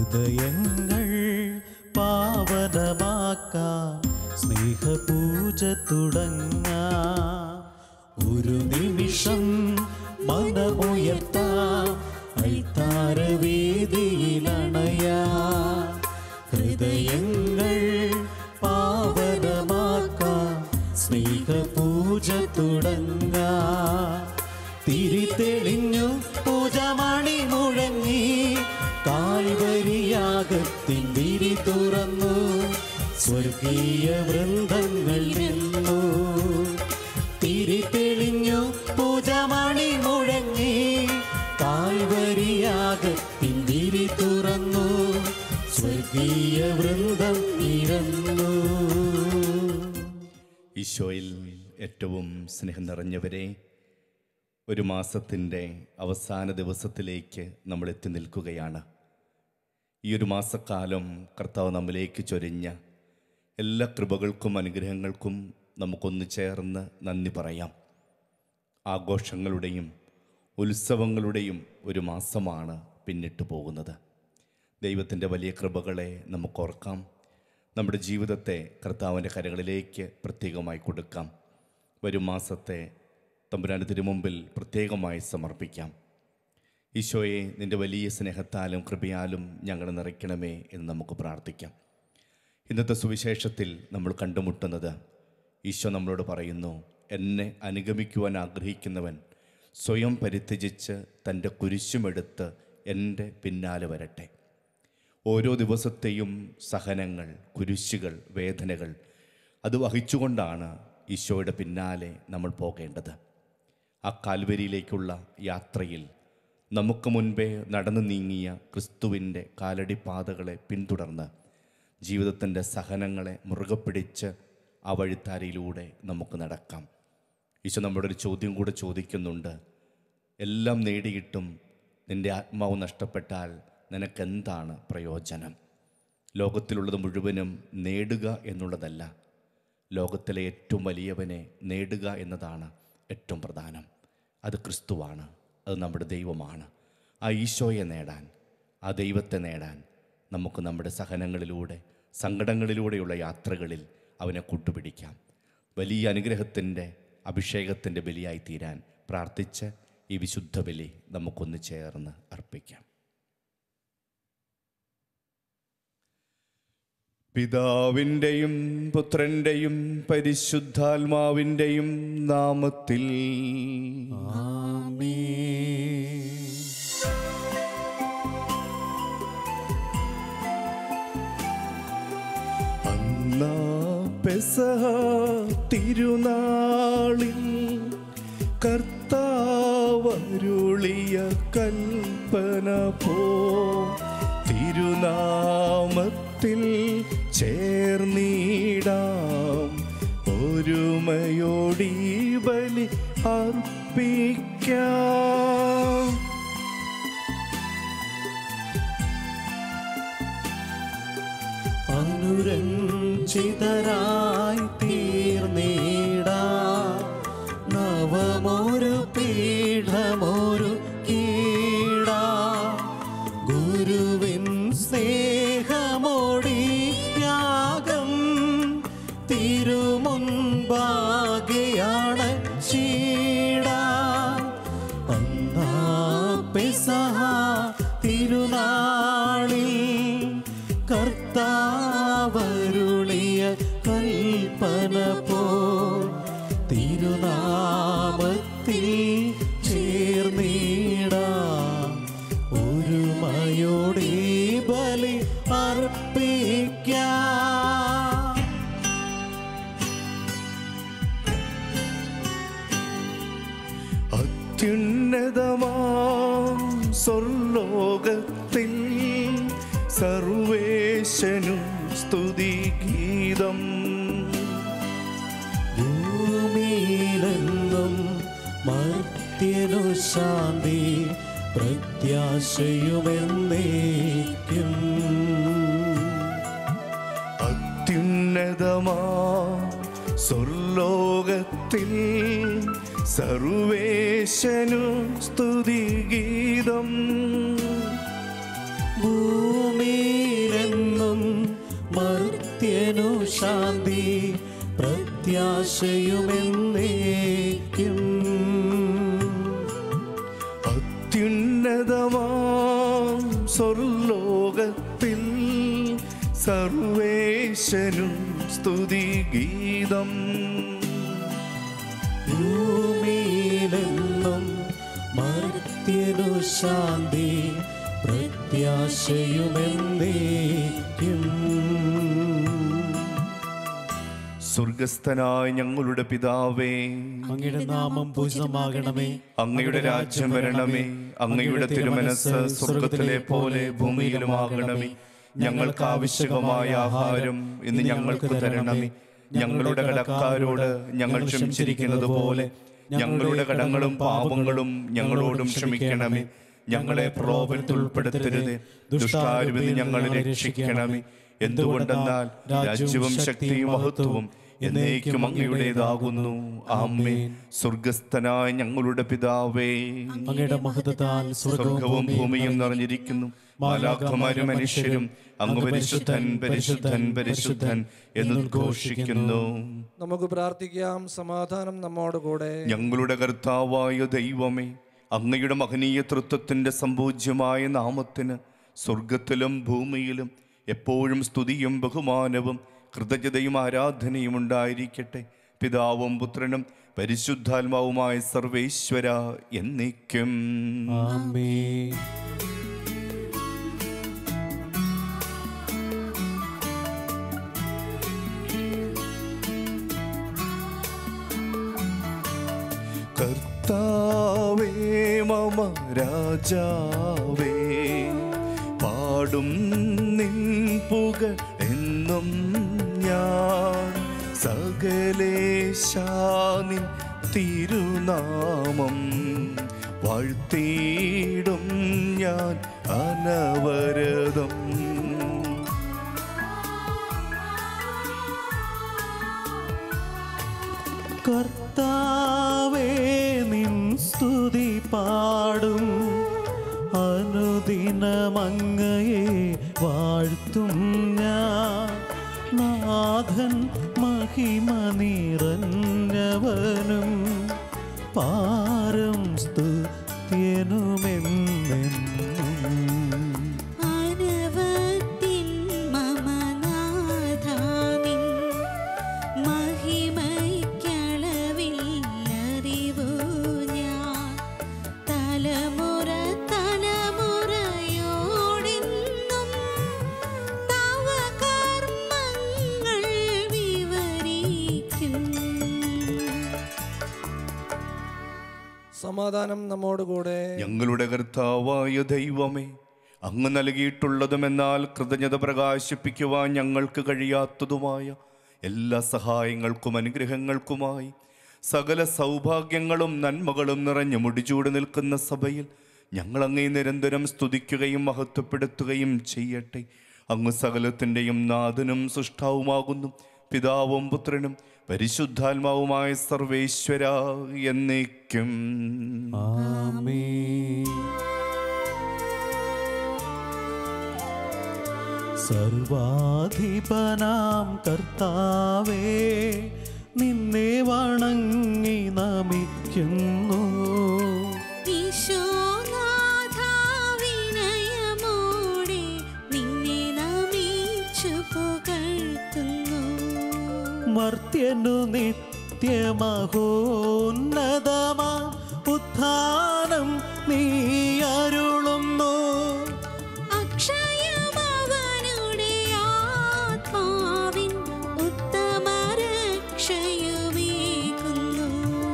ഹൃദയങ്ങൾ പാവനമാക്കാം സ്നേഹപൂജ തുടങ്ങാം ഒരു നിമിഷം മനമുയർത്താം അൾത്താരവേദിയിലണയാം ഹൃദയങ്ങൾ പാവനമാക്കാം സ്നേഹപൂജ തുടങ്ങാം തിരിതെളിഞ്ഞു പൂജമണി മുഴങ്ങി കാൽവരിയാകത്തിൻ വിരി തുറന്നു സ്വർഗീയ വൃന്ദങ്ങൾ നിന്നു തിരിതെളിഞ്ഞു പൂജമണി മുഴങ്ങി കാൽവരിയാകത്തിൻ വിരി തുറന്നു സ്വർഗീയ വൃന്ദം നിരന്നു ഈശോയിൽ ഏറ്റവും സ്നേഹം നിറഞ്ഞവരെ ഒരു മാസത്തിൻ്റെ അവസാന ദിവസത്തിലേക്ക് നമ്മൾ എത്തി നിൽക്കുകയാണ് ഈ ഒരു മാസക്കാലം കർത്താവ് നമ്മിലേക്ക് ചൊരിഞ്ഞ എല്ലാ കൃപകൾക്കും അനുഗ്രഹങ്ങൾക്കും നമുക്കൊന്ന് ചേർന്ന് നന്ദി പറയാം ആഘോഷങ്ങളുടെയും ഉത്സവങ്ങളുടെയും ഒരു മാസമാണ് പിന്നിട്ട് പോകുന്നത് ദൈവത്തിൻ്റെ വലിയ കൃപകളെ നമുക്ക് ഓർക്കാം നമ്മുടെ ജീവിതത്തെ കർത്താവിൻ്റെ കരങ്ങളിലേക്ക് പ്രത്യേകമായി കൊടുക്കാം വരും മാസത്തെ തമ്പുരാൻ്റെ തിരുമുമ്പിൽ പ്രത്യേകമായി സമർപ്പിക്കാം ഈശോയെ നിൻ്റെ വലിയ സ്നേഹത്താലും കൃപയാലും ഞങ്ങളെ നിറയ്ക്കണമേ എന്ന് നമുക്ക് പ്രാർത്ഥിക്കാം ഇന്നത്തെ സുവിശേഷത്തിൽ നമ്മൾ കണ്ടുമുട്ടുന്നത് ഈശോ നമ്മളോട് പറയുന്നു എന്നെ അനുഗമിക്കുവാൻ ആഗ്രഹിക്കുന്നവൻ സ്വയം പരിത്യജിച്ച് തൻ്റെ കുരിശുമെടുത്ത് എൻ്റെ പിന്നാലെ വരട്ടെ ഓരോ ദിവസത്തെയും സഹനങ്ങൾ കുരിശുകൾ വേദനകൾ അത് വഹിച്ചുകൊണ്ടാണ് ഈശോയുടെ പിന്നാലെ നമ്മൾ പോകേണ്ടത് ആ കാൽവരിയിലേക്കുള്ള യാത്രയിൽ നമുക്ക് മുൻപേ നടന്നു നീങ്ങിയ ക്രിസ്തുവിൻ്റെ കാലടി പാതകളെ പിന്തുടർന്ന് ജീവിതത്തിൻ്റെ സഹനങ്ങളെ മുറുകെ പിടിച്ച് ആ വഴിത്താരയിലൂടെ നമുക്ക് നടക്കാം ഈശോ നമ്മുടെ ഒരു ചോദ്യം കൂടെ ചോദിക്കുന്നുണ്ട് എല്ലാം നേടിയിട്ടും നിന്റെ ആത്മാവ് നഷ്ടപ്പെട്ടാൽ നിനക്കെന്താണ് പ്രയോജനം ലോകത്തിലുള്ളത് മുഴുവനും നേടുക എന്നുള്ളതല്ല ലോകത്തിലെ ഏറ്റവും വലിയവനെ നേടുക എന്നതാണ് ഏറ്റവും പ്രധാനം അത് ക്രിസ്തുവാണ് അത് നമ്മുടെ ദൈവമാണ് ആ ഈശോയെ നേടാൻ ആ ദൈവത്തെ നേടാൻ നമുക്ക് നമ്മുടെ സഹനങ്ങളിലൂടെ സങ്കടങ്ങളിലൂടെയുള്ള യാത്രകളിൽ അവനെ കൂട്ടുപിടിക്കാം വലിയ അനുഗ്രഹത്തിൻ്റെ അഭിഷേകത്തിൻ്റെ ബലിയായി തീരാൻ പ്രാർത്ഥിച്ച് ഈ വിശുദ്ധ ബലി നമുക്കൊന്ന് ചേർന്ന് അർപ്പിക്കാം പിതാവിൻ്റെയും പുത്രൻ്റെയും പരിശുദ്ധാത്മാവിൻ്റെയും നാമത്തിൽ ആമേൻ അന്നാ പെസഹ തിരുനാളിൽ കർത്താവരുളിയ കൽപ്പന പോ തിരുനാമത്തിൽ ചേർന്നിടാം ഒരുമയോടി ബലി അർപ്പിക്കാം അനുരഞ്ജിതരായി തീർന്നീട നവമൊരു പീഠമൊരു കീട ഗുരുവിൻ സ്നേഹമോടി യാഗം തിരുമുൻപാകെയാണ് ചീട അന്നാ പെസഹ തിരുനാളിൽ കർത്താവരുളിയ കൽപ്പന പോ തിരുനാമത്തിൽ ചേർന്നിടാം ഒരുമയോടെ ബലി അർപ്പിക്കാം അത്യുന്നതമാം സ്വർലോകത്തിൽ സർവേശനും സ്തുതിഗീതം ഭൂമിയിലെങ്ങും മർത്യനു ശാന്തി പ്രത്യാശയുമെന്നേക്കും അത്യുന്നതമാ സ്വർലോകത്തിൽ സർവേശനും സ്തുതിഗീതം ഭൂമിയിലെങ്ങും മർത്യനു ശാന്തി പ്രത്യാശയുമെന്നേക്കും അത്യുന്നതമാം സ്വർലോകത്തിൽ സർവേശനും സ്തുതിഗീതം ഭൂമിയിലെന്നും മർത്യനു ശാന്തി പ്രത്യാശയുമെന്നേക്കും സ്വർഗസ്ഥനായ ഞങ്ങളുടെ പിതാവേ അങ്ങയുടെ നാമം പൂജിതമാകണമേ അങ്ങയുടെ രാജ്യം വരണമേ അങ്ങയുടെ തിരുമനസ് സ്വർഗത്തിലെ പോലെ ഭൂമിയിലുമാകണമേ ഞങ്ങൾക്ക് ആവശ്യകമായ ആഹാരം ഇന്ന് ഞങ്ങൾക്ക് തരണമേ ഞങ്ങളുടെ കടക്കാരോട് ഞങ്ങൾ ക്ഷമിച്ചിരിക്കുന്നത് പോലെ ഞങ്ങളുടെ കടങ്ങളും പാപങ്ങളും ഞങ്ങളോടും ക്ഷമിക്കണമേ ഞങ്ങളെ പ്രലോഭനത്തിൽ ഉൾപ്പെടുത്തരുത് ദുഷ്ടാരുവിന് ഞങ്ങളെ രക്ഷിക്കണമേ എന്തുകൊണ്ടെന്നാൽ രാജ്യവും ശക്തിയും മഹത്വവും എന്നേക്കും അങ്ങയുടേതാകുന്നു ആമേൻ സ്വർഗസ്ഥനായ ഞങ്ങളുടെ പിതാവേ അങ്ങയുടെ മഹത്വത്താൽ സ്വർഗവും സ്വർഗവും ഭൂമിയും നിറഞ്ഞിരിക്കുന്നു മാലാഖമാരും മനുഷ്യരും അങ്ങ് പരിശുദ്ധൻ പരിശുദ്ധൻ പരിശുദ്ധൻ എന്ന് ഉദ്ഘോഷിക്കുന്നു നമുക്ക് പ്രാർത്ഥിക്കാം സമാധാനം നമ്മോട് കൂടെ ഞങ്ങളുടെ കർത്താവായ ദൈവമേ അങ്ങയുടെ മഹനീയ തൃത്വത്തിന്റെ സമ്പൂജ്യമായ നാമത്തിന് സ്വർഗത്തിലും ഭൂമിയിലും എപ്പോഴും സ്തുതിയും ബഹുമാനവും കൃതജ്ഞതയും ആരാധനയും ഉണ്ടായിരിക്കട്ടെ പിതാവും പുത്രനും പരിശുദ്ധാത്മാവുമായ സർവേശ്വര എന്നേക്കും ആമേൻ കർത്താവേ മമ രാജാവേ പാടും നിൻ പുക എന്നും ഞാൻ സകലേശാനിൻ തിരുനാമം വാഴ്ത്തിയിടും ഞാൻ അനവരതം കർത്താവേ നിൻ സ്തുതി പാടും അനുദിനമങ്ങയെ വാഴ്ത്തും ഞാൻ നാഥൻ മഹിമ നിറഞ്ഞവനും പാരം സ്തുത്യനുമെന്നെന്നും അനവത്തിൻ മമ നാഥാനിൻ മഹിമയ്ക്കളവില്ലറിവു ഞാൻ തലമുറ തലമുറയോടെന്നും തവ കർമ്മങ്ങൾ വിവരിക്കും സമാധാനം നമ്മോട് കൂടെ ഞങ്ങളുടെ കർത്താവായ ദൈവമേ അങ്ങ് നൽകിയിട്ടുള്ളതുമെന്നാൽ കൃതജ്ഞത പ്രകാശിപ്പിക്കുവാൻ ഞങ്ങൾക്ക് കഴിയാത്തതുമായ എല്ലാ സഹായങ്ങൾക്കും അനുഗ്രഹങ്ങൾക്കുമായി സകല സൗഭാഗ്യങ്ങളും നന്മകളും നിറഞ്ഞു മുടിചൂട് നിൽക്കുന്ന സഭയിൽ ഞങ്ങൾ അങ്ങേ നിരന്തരം സ്തുതിക്കുകയും മഹത്വപ്പെടുത്തുകയും ചെയ്യട്ടെ അങ്ങ് സകലത്തിൻ്റെയും നാഥനും സൃഷ്ടാവുമാകുന്നു പിതാവും പുത്രനും പരിശുദ്ധാത്മാവുമായ സർവേശ്വര എന്നേക്കും ആമേൻ സർവാധിപനാം കർത്താവേ നിന്നെ വണങ്ങി നമിക്കുന്നു ഈശോനാഥാവിനയമോടെ നിന്നെ നമിച്ചു പുകഴ്ത്തുന്നു മർത്യനു നിത്യമഹോന്നതമാ ഉത്ഥാനം നീ അരുളുന്നു അക്ഷയമവനുടെ ആത്മാവിൻ ഉത്തമ രക്ഷയുമേകുന്നു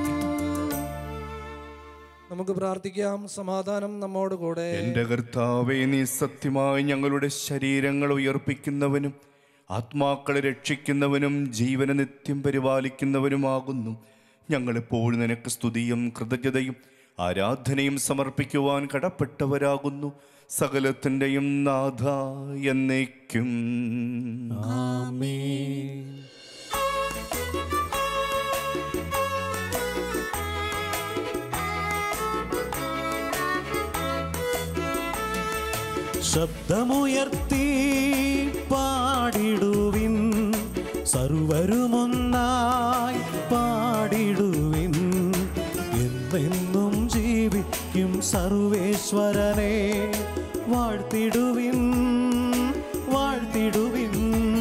നമുക്ക് പ്രാർത്ഥിക്കാം സമാധാനം നമ്മോട് കൂടെ എന്റെ കർത്താവെ നീ സത്യമായി ഞങ്ങളുടെ ശരീരങ്ങൾ ഉയർപ്പിക്കുന്നവനും ആത്മാക്കളെ രക്ഷിക്കുന്നവനും ജീവനെ നിത്യം പരിപാലിക്കുന്നവനുമാകുന്നു ഞങ്ങളെപ്പോഴും നിനക്ക് സ്തുതിയും കൃതജ്ഞതയും ആരാധനയും സമർപ്പിക്കുവാൻ കടപ്പെട്ടവരാകുന്നു സകലത്തിൻ്റെയും നാഥ എന്നേക്കും ആമേൻ ശബ്ദമുയർത്തി പാടിടുവിൻ സർവരുമൊന്നായി പാടിടുവിൻ എന്നെന്നും ജീവിക്കും സർവേശ്വരനെ വാഴ്ത്തിടുവിൻ വാഴ്ത്തിടുവിൻ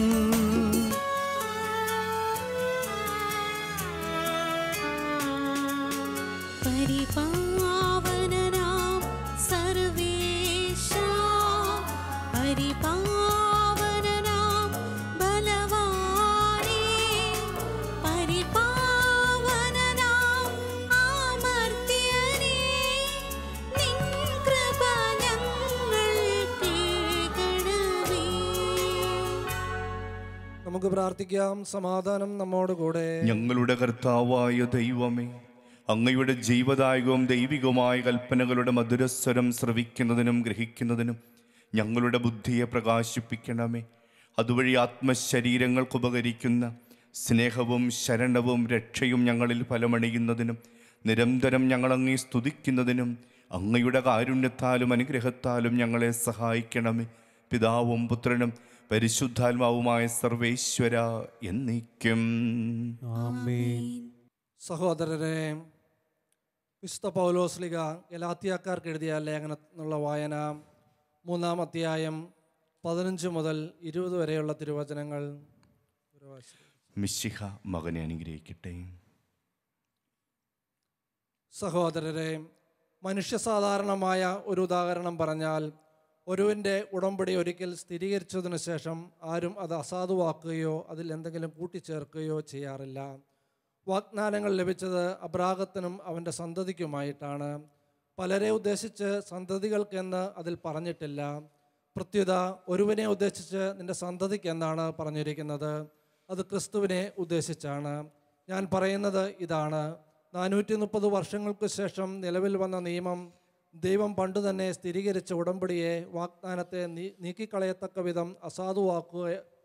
പരിപാവനനാം സർവേശ പരിപാവനനാം ബലവാനേ പരിപാവനനാം അമർത്യനേ നിൻ കൃപ ഞങ്ങൾ കേൾക്കണമേ നമുക്ക് പ്രാർത്ഥിക്കാം സമാധാനം നമ്മോട് കൂടെ ഞങ്ങളുടെ കർത്താവായ ദൈവമേ അങ്ങയുടെ ജീവദായകവും ദൈവികവുമായ കൽപ്പനകളുടെ മധുരസ്വരം ശ്രവിക്കുന്നതിനും ഗ്രഹിക്കുന്നതിനും ഞങ്ങളുടെ ബുദ്ധിയെ പ്രകാശിപ്പിക്കണമേ അതുവഴി ആത്മശരീരങ്ങൾക്ക് ഉപകരിക്കുന്ന സ്നേഹവും ശരണവും രക്ഷയും ഞങ്ങളിൽ ഫലമണിയുന്നതിനും നിരന്തരം ഞങ്ങളങ്ങേ സ്തുതിക്കുന്നതിനും അങ്ങയുടെ കാരുണ്യത്താലും അനുഗ്രഹത്താലും ഞങ്ങളെ സഹായിക്കണമേ പിതാവും പുത്രനും പരിശുദ്ധാത്മാവുമായ സർവേശ്വര എന്നേക്കും ആമേൻ സഹോദരരെ വിശുദ്ധ പൗലോസ്ലിക ഗലാത്തിയാക്കാർക്ക് എഴുതിയ ലേഖനത്തിനുള്ള വായന മൂന്നാം അധ്യായം പതിനഞ്ച് മുതൽ ഇരുപത് വരെയുള്ള തിരുവചനങ്ങൾ മിശിഹ മകനെ അനുഗ്രഹിക്കട്ടെ സഹോദരരെ മനുഷ്യസാധാരണമായ ഒരു ഉദാഹരണം പറഞ്ഞാൽ ഒരുവിൻ്റെ ഉടമ്പടി ഒരിക്കൽ സ്ഥിരീകരിച്ചതിനു ശേഷം ആരും അത് അസാധുവാക്കുകയോ അതിൽ എന്തെങ്കിലും കൂട്ടിച്ചേർക്കുകയോ ചെയ്യാറില്ല വാഗ്ദാനങ്ങൾ ലഭിച്ചത് അബ്രാഹത്തിനും അവൻ്റെ സന്തതിക്കുമായിട്ടാണ് പലരെ ഉദ്ദേശിച്ച് സന്തതികൾക്കെന്ന് അതിൽ പറഞ്ഞിട്ടില്ല പ്രത്യുത ഒരുവനെ ഉദ്ദേശിച്ച് നിന്റെ സന്തതിക്കെന്നാണ് പറഞ്ഞിരിക്കുന്നത് അത് ക്രിസ്തുവിനെ ഉദ്ദേശിച്ചാണ് ഞാൻ പറയുന്നത് ഇതാണ് നാനൂറ്റി മുപ്പത് വർഷങ്ങൾക്ക് ശേഷം നിലവിൽ വന്ന നിയമം ദൈവം പണ്ടു തന്നെ സ്ഥിരീകരിച്ച ഉടമ്പടിയെ വാഗ്ദാനത്തെ നീ നീക്കിക്കളയത്തക്ക വിധം അസാധുവാക്കുക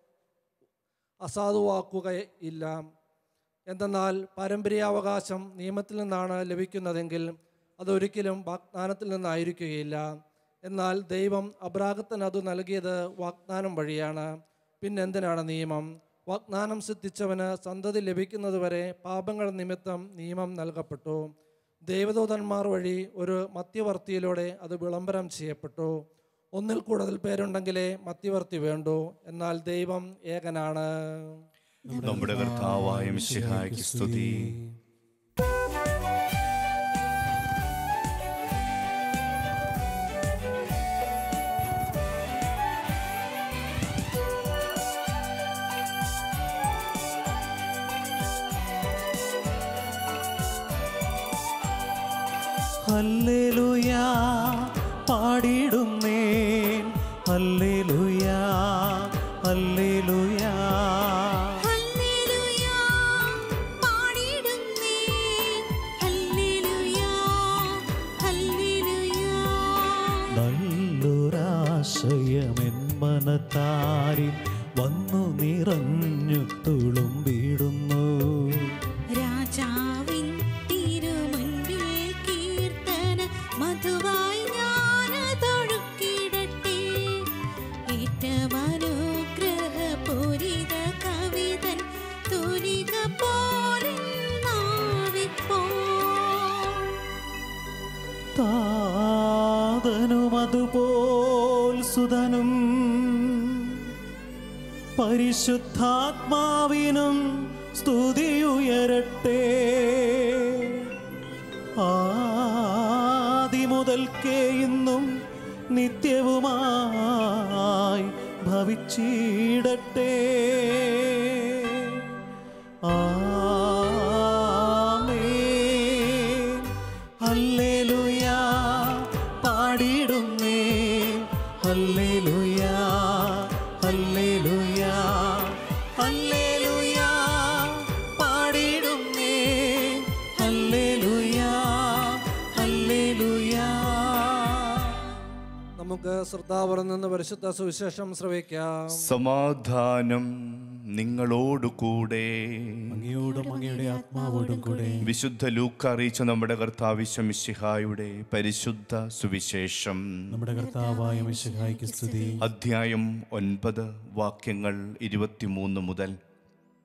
അസാധുവാക്കുകയില്ല എന്തെന്നാൽ പാരമ്പര്യാവകാശം നിയമത്തിൽ നിന്നാണ് ലഭിക്കുന്നതെങ്കിൽ അതൊരിക്കലും വാഗ്ദാനത്തിൽ നിന്നായിരിക്കുകയില്ല എന്നാൽ ദൈവം അബ്രാഹത്തിന് അത് നൽകിയത് വാഗ്ദാനം വഴിയാണ് പിന്നെന്തിനാണ് നിയമം വാഗ്ദാനം സിദ്ധിച്ചവന് സന്തതി ലഭിക്കുന്നതുവരെ പാപങ്ങൾ നിമിത്തം നിയമം നൽകപ്പെട്ടു ദേവദൂതന്മാർ വഴി ഒരു മധ്യവർത്തിയിലൂടെ അത് വിളംബരം ചെയ്യപ്പെട്ടു ഒന്നിൽ കൂടുതൽ പേരുണ്ടെങ്കിലേ മധ്യവർത്തി വേണ്ടൂ എന്നാൽ ദൈവം ഏകനാണ് നമ്മുടെ കർത്താവായ മിശിഹായ്ക്ക് സ്തുതി ഹല്ലേലൂയാ പാടിടുന്നേൻ ഹല്ലേലൂയാ ഹല്ലേലൂയാ ഹല്ലേലൂയാ പാടിടുന്നേ ഹല്ലേലൂയാ ഹല്ലേലൂയാ നല്ലൊരാശയമെൻ മനത്താരിൽ വന്നു നിറഞ്ഞു തുളുമ്പിടുന്നു രാജാവിൻ തിരുമുൻപിൽ കീർത്തന മധുവായി ഞാനതൊഴുക്കിടട്ടെ ഏറ്റമനുഗ്രഹപൂരിത കവിതൻ തുലിക പോലെ നാവിപ്പോൾ താതനും അതുപോൽ സുതനും പരിശുദ്ധാത്മാവിനും സ്തുതിയുയരട്ടെ ആദിമുതൽക്കേ ഇന്നും നിത്യവുമായി ഭവിച്ചിടട്ടെ ആമേൻ ഹല്ലേലൂയാ പാടിടുന്നേ ഹല്ലേലൂയാ ഹല്ലേലൂയാ ഹല്ലേലൂയാ പാടിടുന്നേ ഹല്ലേലൂയാ ഹല്ലേലൂയാ നമുക്ക് ശ്രദ്ധാപുരം നിന്ന് പരിശുദ്ധ സുവിശേഷം ശ്രവിക്കാം സമാധാനം നിങ്ങളോടു കൂടെ അങ്ങയോടും അങ്ങയുടെ ആത്മാവോടും കൂടെ വിശുദ്ധ ലൂക്ക അറിയിച്ച നമ്മുടെ കർത്താവിശ്വ മിശിഹായുടെ പരിശുദ്ധ സുവിശേഷം നമ്മുടെ കർത്താവായ മിശിഹായ്ക്ക് സ്തുതി അധ്യായം ഒൻപത് വാക്യങ്ങൾ ഇരുപത്തിമൂന്ന് മുതൽ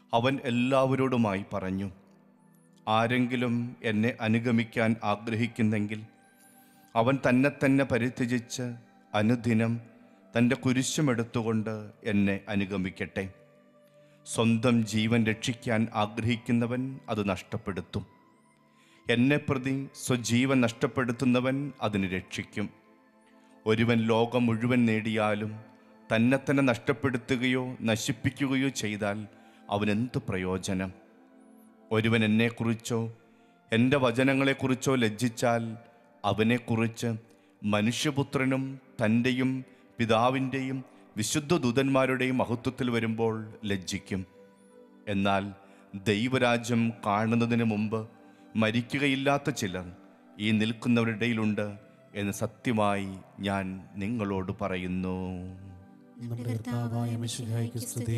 അവൻ എല്ലാവരോടുമായി പറഞ്ഞു ആരെങ്കിലും എന്നെ അനുഗമിക്കാൻ ആഗ്രഹിക്കുന്നെങ്കിൽ അവൻ തന്നെ തന്നെ പരിത്യജിച്ച് അനുദിനം തൻ്റെ കുരിശുമെടുത്തുകൊണ്ട് എന്നെ അനുഗമിക്കട്ടെ സ്വന്തം ജീവൻ രക്ഷിക്കാൻ ആഗ്രഹിക്കുന്നവൻ അത് നഷ്ടപ്പെടുത്തും എന്നെ പ്രതി സ്വജീവൻ നഷ്ടപ്പെടുത്തുന്നവൻ അതിന് രക്ഷിക്കും ഒരുവൻ ലോകം മുഴുവൻ നേടിയാലും തന്നെ തന്നെ നഷ്ടപ്പെടുത്തുകയോ നശിപ്പിക്കുകയോ ചെയ്താൽ അവനെന്ത് പ്രയോജനം ഒരുവൻ എന്നെക്കുറിച്ചോ എൻ്റെ വചനങ്ങളെക്കുറിച്ചോ ലജ്ജിച്ചാൽ അവനെക്കുറിച്ച് മനുഷ്യപുത്രനും തൻ്റെയും പിതാവിൻ്റെയും വിശുദ്ധ ദൂതന്മാരുടെയും മഹത്വത്തിൽ വരുമ്പോൾ ലജ്ജിക്കും എന്നാൽ ദൈവരാജ്യം കാണുന്നതിന് മുമ്പ് മരിക്കുകയില്ലാത്ത ചിലർ ഈ നിൽക്കുന്നവരുടെ ഇടയിലുണ്ട് എന്ന് സത്യമായി ഞാൻ നിങ്ങളോട് പറയുന്നു നമ്മുടെ കർത്താവായ മിശിഹായ്ക്ക് സ്തുതി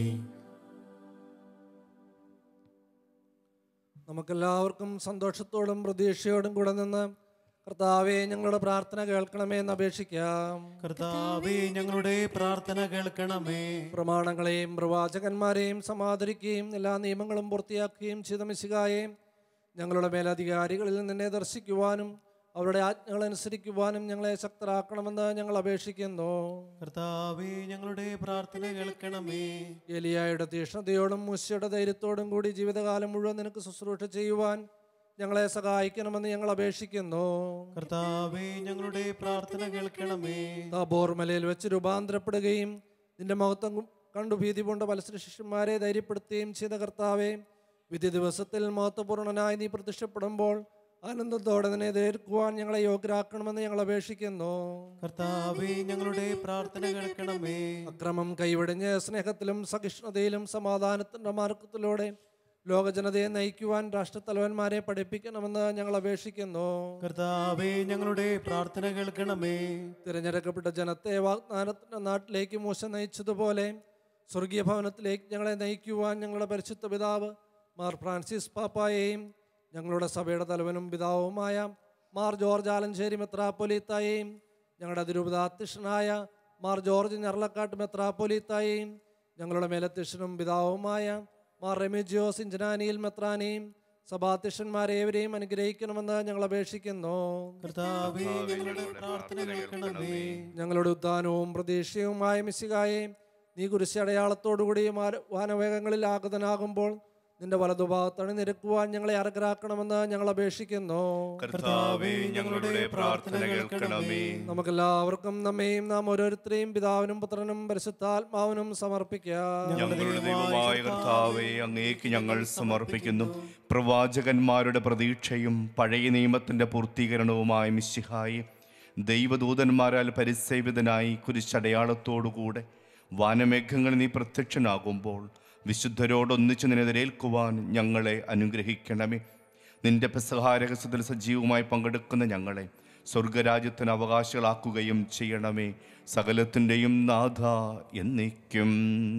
നമുക്കെല്ലാവർക്കും സന്തോഷത്തോടും പ്രതീക്ഷയോടും കൂടെ നിന്ന് കർത്താവെ ഞങ്ങളുടെ പ്രാർത്ഥന കേൾക്കണമേ എന്ന് അപേക്ഷിക്കാം കർത്താവേ ഞങ്ങളുടെ പ്രാർത്ഥന കേൾക്കണമേ പ്രമാണങ്ങളെയും പ്രവാചകന്മാരെയും സമാദരിക്കുകയും എല്ലാ നിയമങ്ങളും പൂർത്തിയാക്കുകയും ചെയ്ത മിശികായെ ഞങ്ങളുടെ മേലധികാരികളിൽ നിന്നെ ദർശിക്കുവാനും അവരുടെ ആജ്ഞകൾ അനുസരിക്കുവാനും ഞങ്ങളെ ശക്തരാക്കണമെന്ന് ഞങ്ങൾ അപേക്ഷിക്കുന്നു കർത്താവേ ഞങ്ങളുടെ പ്രാർത്ഥന കേൾക്കണമേ എലിയായുടെ തീഷ്ണതയോടും മൂശയുടെ ധൈര്യത്തോടും കൂടി ജീവിതകാലം മുഴുവൻ നിനക്ക് ശുശ്രൂഷ ചെയ്യുവാൻ ഞങ്ങളെ സഹായിക്കണമെന്ന് ഞങ്ങൾ അപേക്ഷിക്കുന്നു കർത്താവേ ഞങ്ങളുടെ പ്രാർത്ഥന കേൾക്കണമേ താബോർ മലയിൽ വെച്ച് രൂപാന്തരപ്പെടുകയും നിന്റെ മഹത്വം കു- കണ്ടു ഭീതി പൂണ്ട മത്സര ശിഷ്യന്മാരെ ധൈര്യപ്പെടുത്തുകയും ചെയ്ത കർത്താവെ വിധി ദിവസത്തിൽ മഹത്വപൂർണനായി നീ പ്രത്യക്ഷപ്പെടുമ്പോൾ ആനന്ദത്തോടെ നിന്നെ എതിർക്കുവാൻ ഞങ്ങളെ യോഗ്യരാക്കണമെന്ന് ഞങ്ങൾ അപേക്ഷിക്കുന്നു കർത്താവേ ഞങ്ങളുടെ പ്രാർത്ഥന കേൾക്കണമേ അക്രമം കൈവിടിഞ്ഞ് സ്നേഹത്തിലും സഹിഷ്ണുതയിലും സമാധാനത്തിൻ്റെ മാർഗത്തിലൂടെ ലോകജനതയെ നയിക്കുവാൻ രാഷ്ട്രത്തലവന്മാരെ പഠിപ്പിക്കണമെന്ന് ഞങ്ങൾ അപേക്ഷിക്കുന്നു കർത്താവേ ഞങ്ങളുടെ പ്രാർത്ഥന കേൾക്കണമേ തിരഞ്ഞെടുക്കപ്പെട്ട ജനത്തെ വാഗ്ദാനത്തിന്റെ നാട്ടിലേക്ക് മൂശ നയിച്ചതുപോലെ സ്വർഗീയ ഭവനത്തിലേക്ക് ഞങ്ങളെ നയിക്കുവാൻ ഞങ്ങളുടെ പരിശുദ്ധ പിതാവ് മാർ ഫ്രാൻസിസ് പാപ്പായെയും ഞങ്ങളുടെ സഭയുടെ തലവനും പിതാവുമായ മാർ ജോർജ് ആലഞ്ചേരി മെത്രാപ്പൊലീത്തായെയും ഞങ്ങളുടെ അതിരൂപതാധ്യക്ഷനായ മാർ ജോർജ് ഞർലക്കാട്ട് മെത്രാപ്പൊലീത്തായെയും ഞങ്ങളുടെ മേലധ്യക്ഷനും പിതാവുമായ മാർ റെമിജിയോസ് ഇഞ്ചനാനിയിൽ മെത്രാനെയും സഭാധ്യക്ഷന്മാരേവരെയും അനുഗ്രഹിക്കണമെന്ന് ഞങ്ങൾ അപേക്ഷിക്കുന്നു കർത്താവേ ഞങ്ങളുടെ പ്രാർത്ഥന കേൾക്കണമേ ഞങ്ങളുടെ ഉദ്ധാനവും പ്രതീക്ഷയുമായ മിശികായെ നീ കുരിശ് അടയാളത്തോടുകൂടി മാര- വാനവേഗങ്ങളിൽ ആഗതനാകുമ്പോൾ നിന്റെ വലതുഭാഗത്തണി നിരക്കുവാൻ ഞങ്ങളെ അർഹരാക്കണമെന്ന് ഞങ്ങൾ അപേക്ഷിക്കുന്നു കർത്താവേ ഞങ്ങളുടെ പ്രാർത്ഥന കേൾക്കണമേ നമുക്കെല്ലാവർക്കും നമ്മെയും നാം ഓരോരുത്തരെയും പിതാവിനും പുത്രനും പരിശുദ്ധാത്മാവിനും സമർപ്പിക്കാം ഞങ്ങളുടെ ദൈവമായ കർത്താവെ അങ്ങേക്ക് ഞങ്ങൾ സമർപ്പിക്കുന്നു പ്രവാചകന്മാരുടെ പ്രതീക്ഷയും പഴയ നിയമത്തിന്റെ പൂർത്തീകരണവുമായ മിശിഹായി ദൈവദൂതന്മാരാൽ പരിസേവിതനായി കുരിശടയാളത്തോടുകൂടെ വാനമേഘങ്ങളിൽ നീ പ്രത്യക്ഷനാകുമ്പോൾ വിശുദ്ധരോടൊന്നിച്ച് നിന്നെതിരേൽക്കുവാൻ ഞങ്ങളെ അനുഗ്രഹിക്കണമേ നിന്റെ പെസഹാരഹസ്യത്തിൽ സജീവമായി പങ്കെടുക്കുന്ന ഞങ്ങളെ സ്വർഗരാജ്യത്തിന് അവകാശികളാക്കുകയും ചെയ്യണമേ സകലത്തിൻ്റെയും നാഥ എന്നേക്കും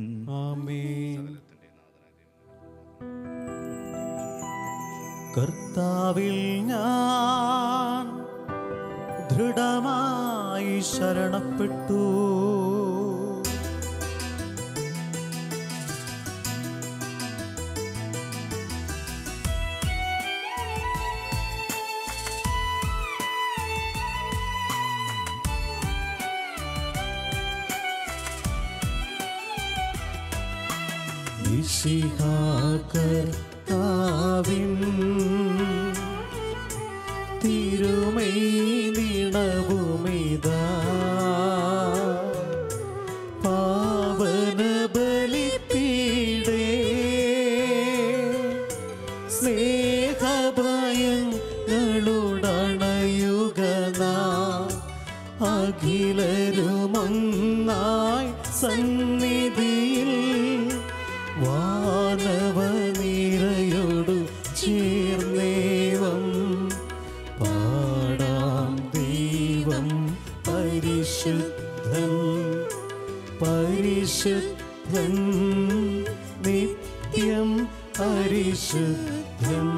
ആമേൻ കർത്താവിൽ ഞാൻ ദൃഢമായി ശരണപ്പെട്ടു കർത്താവിൻ തിരുമൈ നിണവുമിതാ പാവന ബലിപ്പീടേ സ്നേഹഭയങ്ങളുടണയുക അഖിലരുമൊന്നായി സന്നിധിയിൽ വാനവനിരയോടു ചേർന്നേവം പാടാം ദൈവം പരിശുദ്ധൻ പരിശുദ്ധൻ നിത്യം പരിശുദ്ധൻ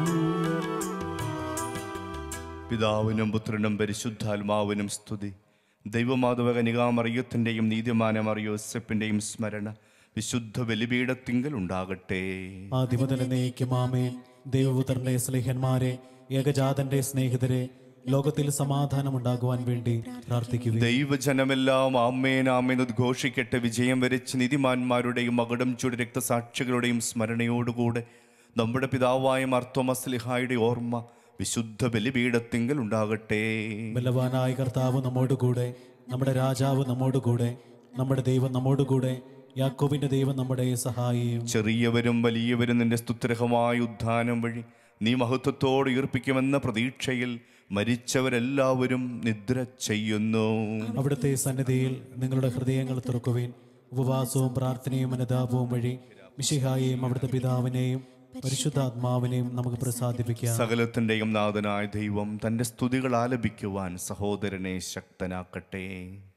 പിതാവിനും പുത്രനും പരിശുദ്ധാത്മാവിനും സ്തുതി ദൈവമാധവ കനികാമറിയത്തിൻ്റെയും നീതിമാനമറിയോസെപ്പിൻ്റെയും സ്മരണ വിശുദ്ധ ബലിപീഠത്തിങ്കൽ ഉണ്ടാകട്ടെ ആദ്യമുതൽ നയിക്കുമാമേ ദൈവപുത്രന്റെ സ്നേഹന്മാരെ ഏകജാതന്റെ സ്നേഹിതരെ ലോകത്തിൽ സമാധാനമുണ്ടാകുവാൻ വേണ്ടി പ്രാർത്ഥിക്കുക ദൈവജനമെല്ലാം ആമേൻ ആമേൻ ഉദ്ഘോഷിക്കട്ടെ വിജയം വരച്ച് നിധിമാന്മാരുടെയും മകടം ചൂട് രക്തസാക്ഷികളുടെയും സ്മരണയോടുകൂടെ നമ്മുടെ പിതാവായ മർത്തോമസ്ലിഹായുടെ ഓർമ്മ വിശുദ്ധ ബലിപീഠത്തിങ്കൽ ഉണ്ടാകട്ടെ ബലവാനായ കർത്താവ് നമ്മോടുകൂടെ നമ്മുടെ രാജാവ് നമ്മോടുകൂടെ നമ്മുടെ ദൈവം നമ്മോടുകൂടെ യാക്കോബിന്റെ ദൈവം നമ്മുടെ സഹായിയും ചെറിയവരും വലിയവരും നിന്റെ സ്തുത്രഹമായ ഉദ്ധാനം വഴി നീ മഹത്വത്തോട് ഉയർപ്പിക്കുമെന്ന പ്രതീക്ഷയിൽ മരിച്ചവരെല്ലാവരും നിദ്ര ചെയ്യുന്നു അവിടുത്തെ സന്നിധിയിൽ നിങ്ങളുടെ ഹൃദയങ്ങൾ തുറക്കുവേൻ ഉപവാസവും പ്രാർത്ഥനയും അനുതാപവും വഴി മിശിഹായെയും അവിടുത്തെ പിതാവിനെയും പരിശുദ്ധാത്മാവിനെയും നമുക്ക് പ്രസാദിപ്പിക്കാം സകലത്തിൻ്റെയും നാഥനായ ദൈവം തൻ്റെ സ്തുതികൾ ആലപിക്കുവാൻ സഹോദരനെ ശക്തനാക്കട്ടെ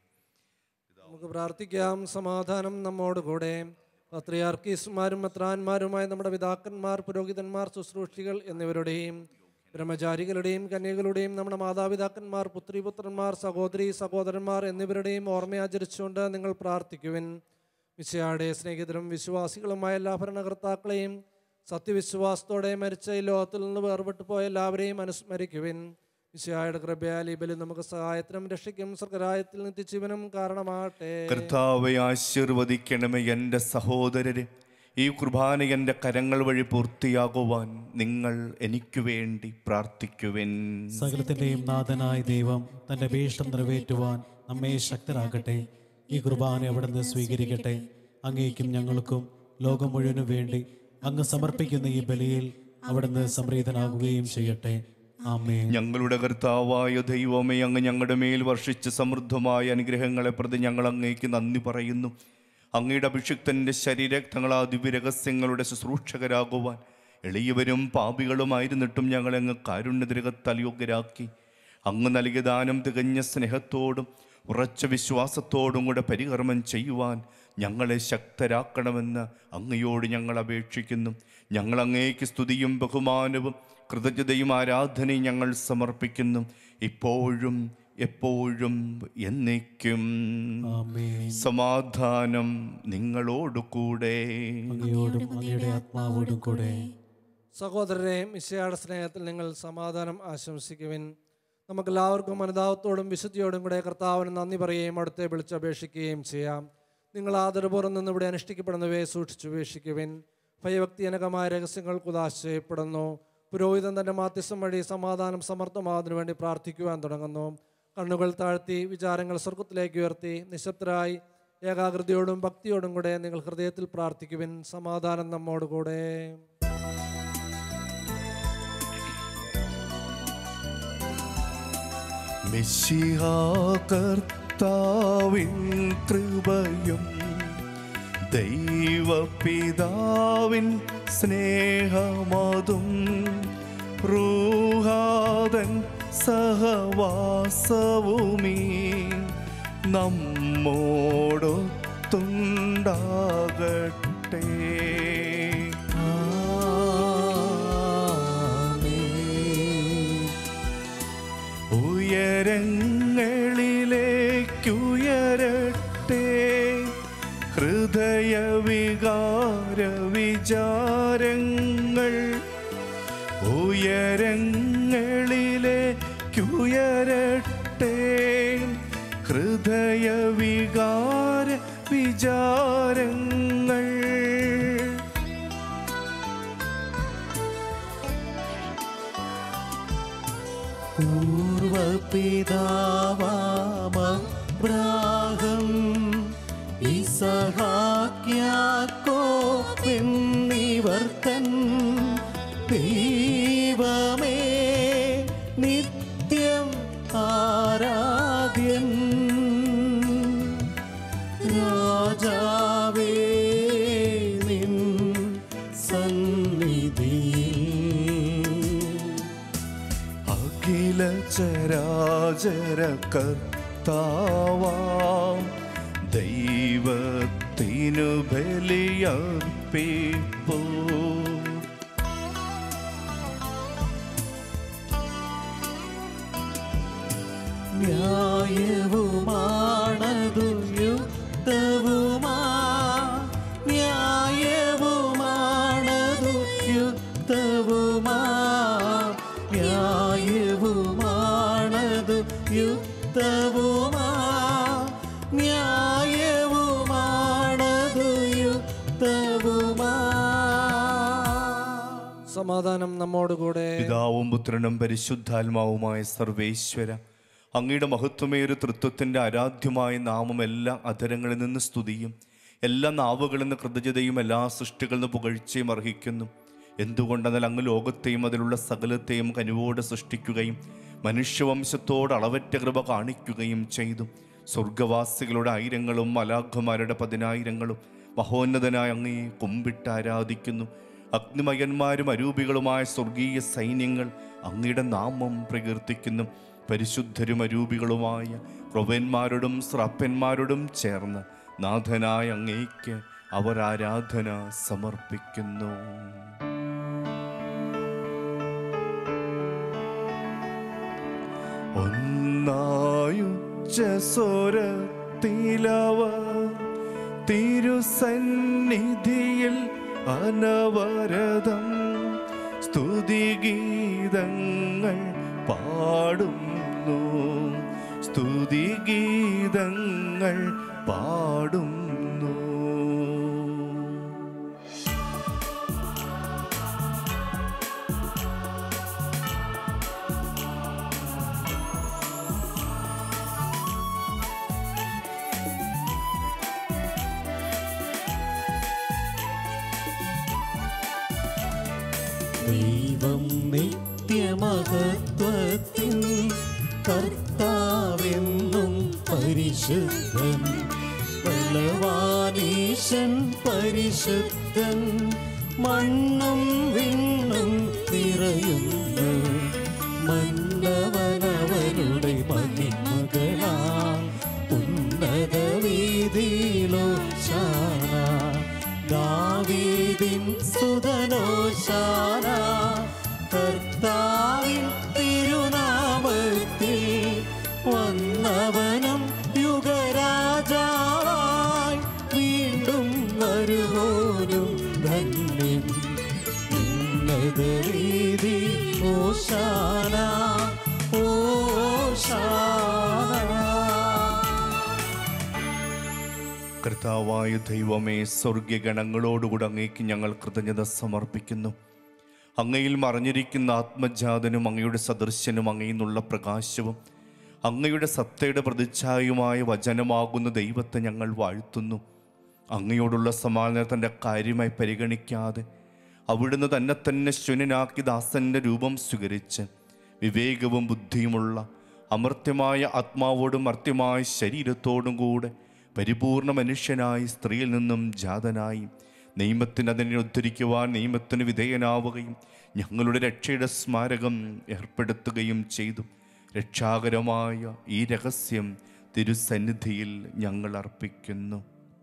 നമുക്ക് പ്രാർത്ഥിക്കാം സമാധാനം നമ്മോട് കൂടെ പത്രിയാർക്കീസുമാരും മെത്രാന്മാരുമായ നമ്മുടെ പിതാക്കന്മാർ പുരോഹിതന്മാർ ശുശ്രൂഷികൾ എന്നിവരുടെയും ബ്രഹ്മചാരികളുടെയും കന്യകളുടെയും നമ്മുടെ മാതാപിതാക്കന്മാർ പുത്രിപുത്രന്മാർ സഹോദരി സഹോദരന്മാർ എന്നിവരുടെയും ഓർമ്മയാചരിച്ചുകൊണ്ട് നിങ്ങൾ പ്രാർത്ഥിക്കുവിൻ മിശയാടെ സ്നേഹിതരും വിശ്വാസികളുമായ എല്ലാ ഭരണകർത്താക്കളെയും സത്യവിശ്വാസത്തോടെ മരിച്ച ഈ ലോകത്തിൽ നിന്ന് വേർപെട്ടു പോയ എല്ലാവരെയും അനുസ്മരിക്കുവിൻ മിശയായുടെ കൃപയാൽ ഈ ബലി നമുക്ക് സഹായത്തിനും രക്ഷയ്ക്കും സ്വർഗരായത്തിൽ നിത്യജീവനും കാരണമാകട്ടെ കർത്താവെ ആശീർവദിക്കണമേ എൻ്റെ സഹോദരരെ ഈ കുർബാന എൻ്റെ കരങ്ങൾ വഴി പൂർത്തിയാകുവാൻ നിങ്ങൾ എനിക്ക് വേണ്ടി പ്രാർത്ഥിക്കുവിൻ സകലത്തിന്റെയും നാഥനായ ദൈവം തന്റെ അപേക്ഷ നിറവേറ്റുവാൻ നമ്മെ ശക്തരാക്കട്ടെ ഈ കുർബാന അവിടുന്ന് സ്വീകരിക്കട്ടെ അങ്ങേക്കും ഞങ്ങൾക്കും ലോകം മുഴുവനും വേണ്ടി അങ്ങ് സമർപ്പിക്കുന്ന ഈ ബലിയിൽ അവിടുന്ന് സംപ്രീതനാകുകയും ചെയ്യട്ടെ ആമേൻ ഞങ്ങളുടെ കർത്താവായ ദൈവമേ അങ്ങ് ഞങ്ങളുടെ മേൽ വർഷിച്ച സമൃദ്ധമായ അനുഗ്രഹങ്ങളെ പ്രതി ഞങ്ങൾ അങ്ങേക്ക് നന്ദി പറയുന്നു അങ്ങയുടെ അഭിഷിക്തന്റെ ശരീരക്തങ്ങളാ ദിവ്യരഹസ്യങ്ങളുടെ ശുശ്രൂഷകരാകുവാൻ എളിയവരും പാപികളുമായിരുന്നിട്ടും ഞങ്ങളെ അങ്ങ് കാരുണ്യതിരകത്താൽ യോഗ്യരാക്കി അങ്ങ് നൽകിയ ദാനം തികഞ്ഞ സ്നേഹത്തോടും ഉറച്ച വിശ്വാസത്തോടും കൂടെ പരികർമ്മം ചെയ്യുവാൻ ഞങ്ങളെ ശക്തരാക്കണമെന്ന് അങ്ങയോട് ഞങ്ങൾ അപേക്ഷിക്കുന്നു ഞങ്ങൾ അങ്ങേക്ക് സ്തുതിയും ബഹുമാനവും കൃതജ്ഞതയും ആരാധനയും ഞങ്ങൾ സമർപ്പിക്കുന്നു ഇപ്പോഴും എപ്പോഴും എന്നേക്കും ആമേൻ സമാധാനം നിങ്ങളോടു കൂടെ അങ്ങയോടും അങ്ങയുടെ ആത്മാവോടും കൂടെ സഹോദരരെ മിശയുടെ സ്നേഹത്തിൽ നിങ്ങൾ സമാധാനം ആശംസിക്കുവിൻ നമുക്കെല്ലാവർക്കും അനുതാപത്തോടും വിശുദ്ധിയോടും കൂടെ കർത്താവിന് നന്ദി പറയുകയും അവിടുത്തെ വിളിച്ചപേക്ഷിക്കുകയും ചെയ്യാം നിങ്ങൾ ആദരപൂർവ്വം നിന്ന് ഇവിടെ അനുഷ്ഠിക്കപ്പെടുന്നവയെ സൂക്ഷിച്ചുപേക്ഷിക്കുവിൻ ഭയഭക്തിജനകമായ രഹസ്യങ്ങൾ കുദാശ ചെയ്യപ്പെടുന്നു പുരോഹിതൻ തന്റെ മാധ്യസ്ഥം വഴി സമാധാനം സമർത്ഥമാകുന്നതിനു വേണ്ടി പ്രാർത്ഥിക്കുവാൻ തുടങ്ങുന്നു കണ്ണുകൾ താഴ്ത്തി വിചാരങ്ങൾ സ്വർഗത്തിലേക്ക് ഉയർത്തി നിശബ്ദരായി ഏകാഗ്രതയോടും ഭക്തിയോടും കൂടെ നിങ്ങൾ ഹൃദയത്തിൽ പ്രാർത്ഥിക്കുവിൻ സമാധാനം നമ്മോടുകൂടെ മിശിഹാ കർത്താവിൻ കൃപയും ദൈവപിതാവിൻ സ്നേഹമതും റൂഹാദൻ സഹവാസവുമീ നമ്മോടൊത്തുണ്ടാകട്ടെ ഉയരങ്ങളിലേക്കുയരട്ടെ ഹൃദയവികാര വിചാരങ്ങൾ ഉയരങ്ങളിലേക്കുയരട്ടെ ഹൃദയവികാര വിചാരങ്ങൾ പൂർവപിതാവാമബ്രാഹം ഇസഹാക്യാക്കോപ്പെന്നിവർത്തൻ ദൈവമേ നിത്യം ആരാധ്യൻ രാജാവേ നിൻ സന്നിധിയിൽ അഖില ചരാചര കർത്താവാം ദൈവത്തിനു ബലിയർപ്പിപ്പൂ ന്യായവുമാണതു യുക്തവുമാ യുക്തവുമാ ന്യായവുമാണതു യുക്തവുമാ സമാധാനം നമ്മോടുകൂടെ പിതാവും പുത്രനും പരിശുദ്ധാത്മാവുമായ സർവേശ്വര അങ്ങയുടെ മഹത്വമേറിയ തൃത്വത്തിൻ്റെ ആരാധ്യമായ നാമം എല്ലാ അധരങ്ങളിൽ നിന്ന് സ്തുതിയും എല്ലാ നാവുകളിൽ നിന്ന് കൃതജ്ഞതയും എല്ലാ സൃഷ്ടികളിൽ നിന്ന് പുകഴ്ചയും അർഹിക്കുന്നു എന്തുകൊണ്ടെന്നാൽ അങ്ങ് ലോകത്തെയും അതിലുള്ള സകലത്തെയും കനുവോടെ സൃഷ്ടിക്കുകയും മനുഷ്യവംശത്തോട് അളവറ്റ കൃപ കാണിക്കുകയും ചെയ്തു സ്വർഗവാസികളുടെ ആയിരങ്ങളും മലാഖമാരുടെ പതിനായിരങ്ങളും മഹോന്നതനായ അങ്ങയെ കുമ്പിട്ട് ആരാധിക്കുന്നു അഗ്നിമയന്മാരും അരൂപികളുമായ സ്വർഗീയ സൈന്യങ്ങൾ അങ്ങയുടെ നാമം പ്രകീർത്തിക്കുന്നു പരിശുദ്ധരും അരൂപികളുമായ പ്രൊവന്മാരോടും സ്രാപ്പന്മാരോടും ചേർന്ന് നാഥനായ അങ്ങേക്ക് അവർ ആരാധന സമർപ്പിക്കുന്നു ഒന്നായുച്ചസ്വരത്തിലവ തിരുസന്നിധിയിൽ അനവരതം സ്തുതിഗീതങ്ങൾ പാടുന്നു സ്തുതിഗീതങ്ങൾ പാടുന്നു ദൈവം നിത്യമഹത്വത്തിൻ കർത്താവെന്നും പരിശുദ്ധൻ ബലവാനീശൻ പരിശുദ്ധൻ മണ്ണും വിണ്ണും നിറയുന്നു മന്നവനവരുടെ മഹിമകളാൽ ഉന്നത വീതിയിലോശാന ദാവീദിൻ സുതനോശാന കർത്താവിൻ തിരുനാമത്തിൽ വന്നവനും യുഗരാജാവായി വീണ്ടും വരുവോനും ധന്യൻ ഉന്നത വീതി ഓശാന ഓശാന കർത്താവായ ദൈവമേ സ്വർഗീയഗണങ്ങളോടുകൂടി അങ്ങേക്ക് ഞങ്ങൾ കൃതജ്ഞത സമർപ്പിക്കുന്നു അങ്ങയിൽ മറഞ്ഞിരിക്കുന്ന ആത്മജാതനും അങ്ങയുടെ സദൃശ്യനും അങ്ങയിൽ നിന്നുള്ള പ്രകാശവും അങ്ങയുടെ സത്തയുടെ പ്രതിച്ഛായുമായ വചനമാകുന്ന ദൈവത്തെ ഞങ്ങൾ വാഴ്ത്തുന്നു അങ്ങയോടുള്ള സമാധാനത്തിൻ്റെ കാര്യമായി പരിഗണിക്കാതെ അവിടുന്ന് തന്നെ തന്നെ ശൂന്യനാക്കി ദാസന്റെ രൂപം സ്വീകരിച്ച് വിവേകവും ബുദ്ധിയുമുള്ള അമർത്യമായ ആത്മാവോടും മർത്യമായ ശരീരത്തോടും കൂടെ പരിപൂർണ മനുഷ്യനായി സ്ത്രീയിൽ നിന്നും ജാതനായി നിയമത്തിന് അതിനെ ഉദ്ധരിക്കുവാൻ നിയമത്തിന് വിധേയനാവുകയും ഞങ്ങളുടെ രക്ഷയുടെ സ്മാരകം ഏർപ്പെടുത്തുകയും ചെയ്തു രക്ഷാകരമായ ഈ രഹസ്യം തിരുസന്നിധിയിൽ ഞങ്ങൾ അർപ്പിക്കുന്നു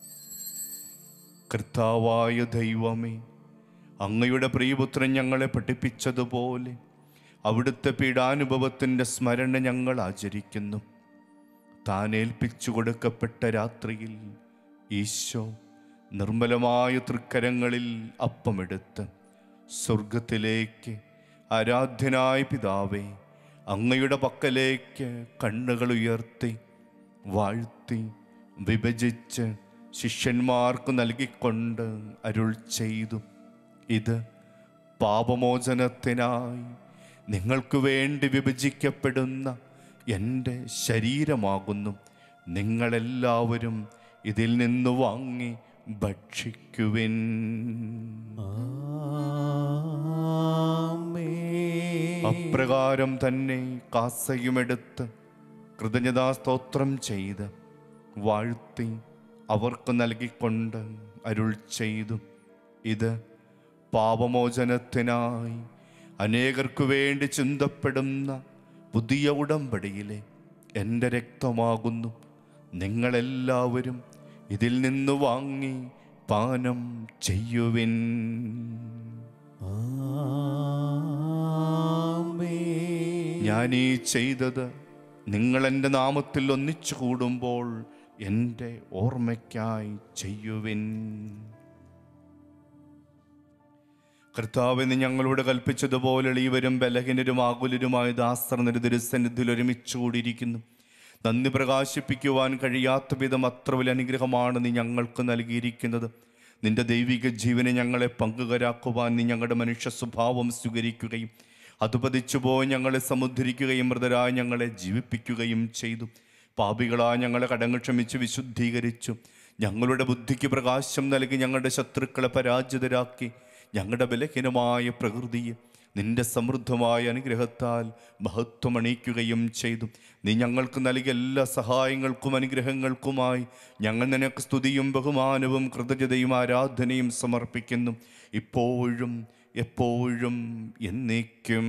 കർത്താവായ ദൈവമേ അങ്ങയുടെ പ്രിയപുത്രൻ ഞങ്ങളെ പഠിപ്പിച്ചതുപോലെ അവിടുത്തെ പീഡാനുഭവത്തിൻ്റെ സ്മരണ ഞങ്ങൾ ആചരിക്കുന്നു താൻ ഏൽപ്പിച്ചു കൊടുക്കപ്പെട്ട രാത്രിയിൽ ഈശോ നിർമ്മലമായ തൃക്കരങ്ങളിൽ അപ്പമെടുത്ത് സ്വർഗത്തിലേക്ക് ആരാധ്യനായ പിതാവേ അങ്ങയുടെ പക്കലേക്ക് കണ്ണുകൾ ഉയർത്തി വാഴ്ത്തി വിഭജിച്ച് ശിഷ്യന്മാർക്ക് നൽകിക്കൊണ്ട് അരുൾ ചെയ്തു ഇത് പാപമോചനത്തിനായി നിങ്ങൾക്ക് വേണ്ടി വിഭജിക്കപ്പെടുന്ന എൻ്റെ ശരീരമാകുന്നു നിങ്ങളെല്ലാവരും ഇതിൽ നിന്ന് വാങ്ങി ഭക്ഷിക്കുവിൻ അപ്രകാരം തന്നെ കാസയുമെടുത്ത് കൃതജ്ഞതാ സ്തോത്രം ചെയ്ത് വാഴ്ത്തി അവർക്ക് നൽകിക്കൊണ്ട് അരുൾ ചെയ്തു ഇത് പാപമോചനത്തിനായി അനേകർക്കു വേണ്ടി ചിന്തപ്പെടുന്ന പുതിയ ഉടമ്പടിയിലെ എൻ്റെ രക്തമാകുന്നു നിങ്ങളെല്ലാവരും ഇതിൽ നിന്ന് വാങ്ങി പാനം ചെയ്യുവിൻ ഞാൻ ഈ ചെയ്തത് നിങ്ങൾ എൻ്റെ നാമത്തിൽ ഒന്നിച്ചു കൂടുമ്പോൾ എൻ്റെ ഓർമ്മയ്ക്കായി ചെയ്യുവിൻ കർത്താവിന് ഞങ്ങളോട് കൽപ്പിച്ചതുപോലെ എളിയവരും ബലഹീനരും ആകുലരുമായ ദാസർ നിരുദുരുസന്നിധിയിൽ ഒരുമിച്ച് കൂടിയിരിക്കുന്നു നന്ദി പ്രകാശിപ്പിക്കുവാൻ കഴിയാത്ത വിധം അത്ര വലിയ അനുഗ്രഹമാണ് നീ ഞങ്ങൾക്ക് നൽകിയിരിക്കുന്നത് നിന്റെ ദൈവിക ജീവനെ ഞങ്ങളെ പങ്കുകരാക്കുവാൻ നീ ഞങ്ങളുടെ മനുഷ്യ സ്വഭാവം സ്വീകരിക്കുകയും അത് പതിച്ചുപോയി ഞങ്ങളെ സമുദ്ധരിക്കുകയും മൃതരായി ഞങ്ങളെ ജീവിപ്പിക്കുകയും ചെയ്തു പാപികളായ ഞങ്ങളെ കടങ്ങൾ ക്ഷമിച്ച് വിശുദ്ധീകരിച്ചു ഞങ്ങളുടെ ബുദ്ധിക്ക് പ്രകാശം നൽകി ഞങ്ങളുടെ ശത്രുക്കളെ പരാജിതരാക്കി ഞങ്ങളുടെ ബലഹീനമായ പ്രകൃതിയെ നിന്റെ സമൃദ്ധമായ അനുഗ്രഹത്താൽ മഹത്വമണിയിക്കുകയും ചെയ്തു നീ ഞങ്ങൾക്ക് നൽകിയ എല്ലാ സഹായങ്ങൾക്കും അനുഗ്രഹങ്ങൾക്കുമായി ഞങ്ങൾ നിനക്ക് സ്തുതിയും ബഹുമാനവും കൃതജ്ഞതയും ആരാധനയും സമർപ്പിക്കുന്നു ഇപ്പോഴും എപ്പോഴും എന്നേക്കും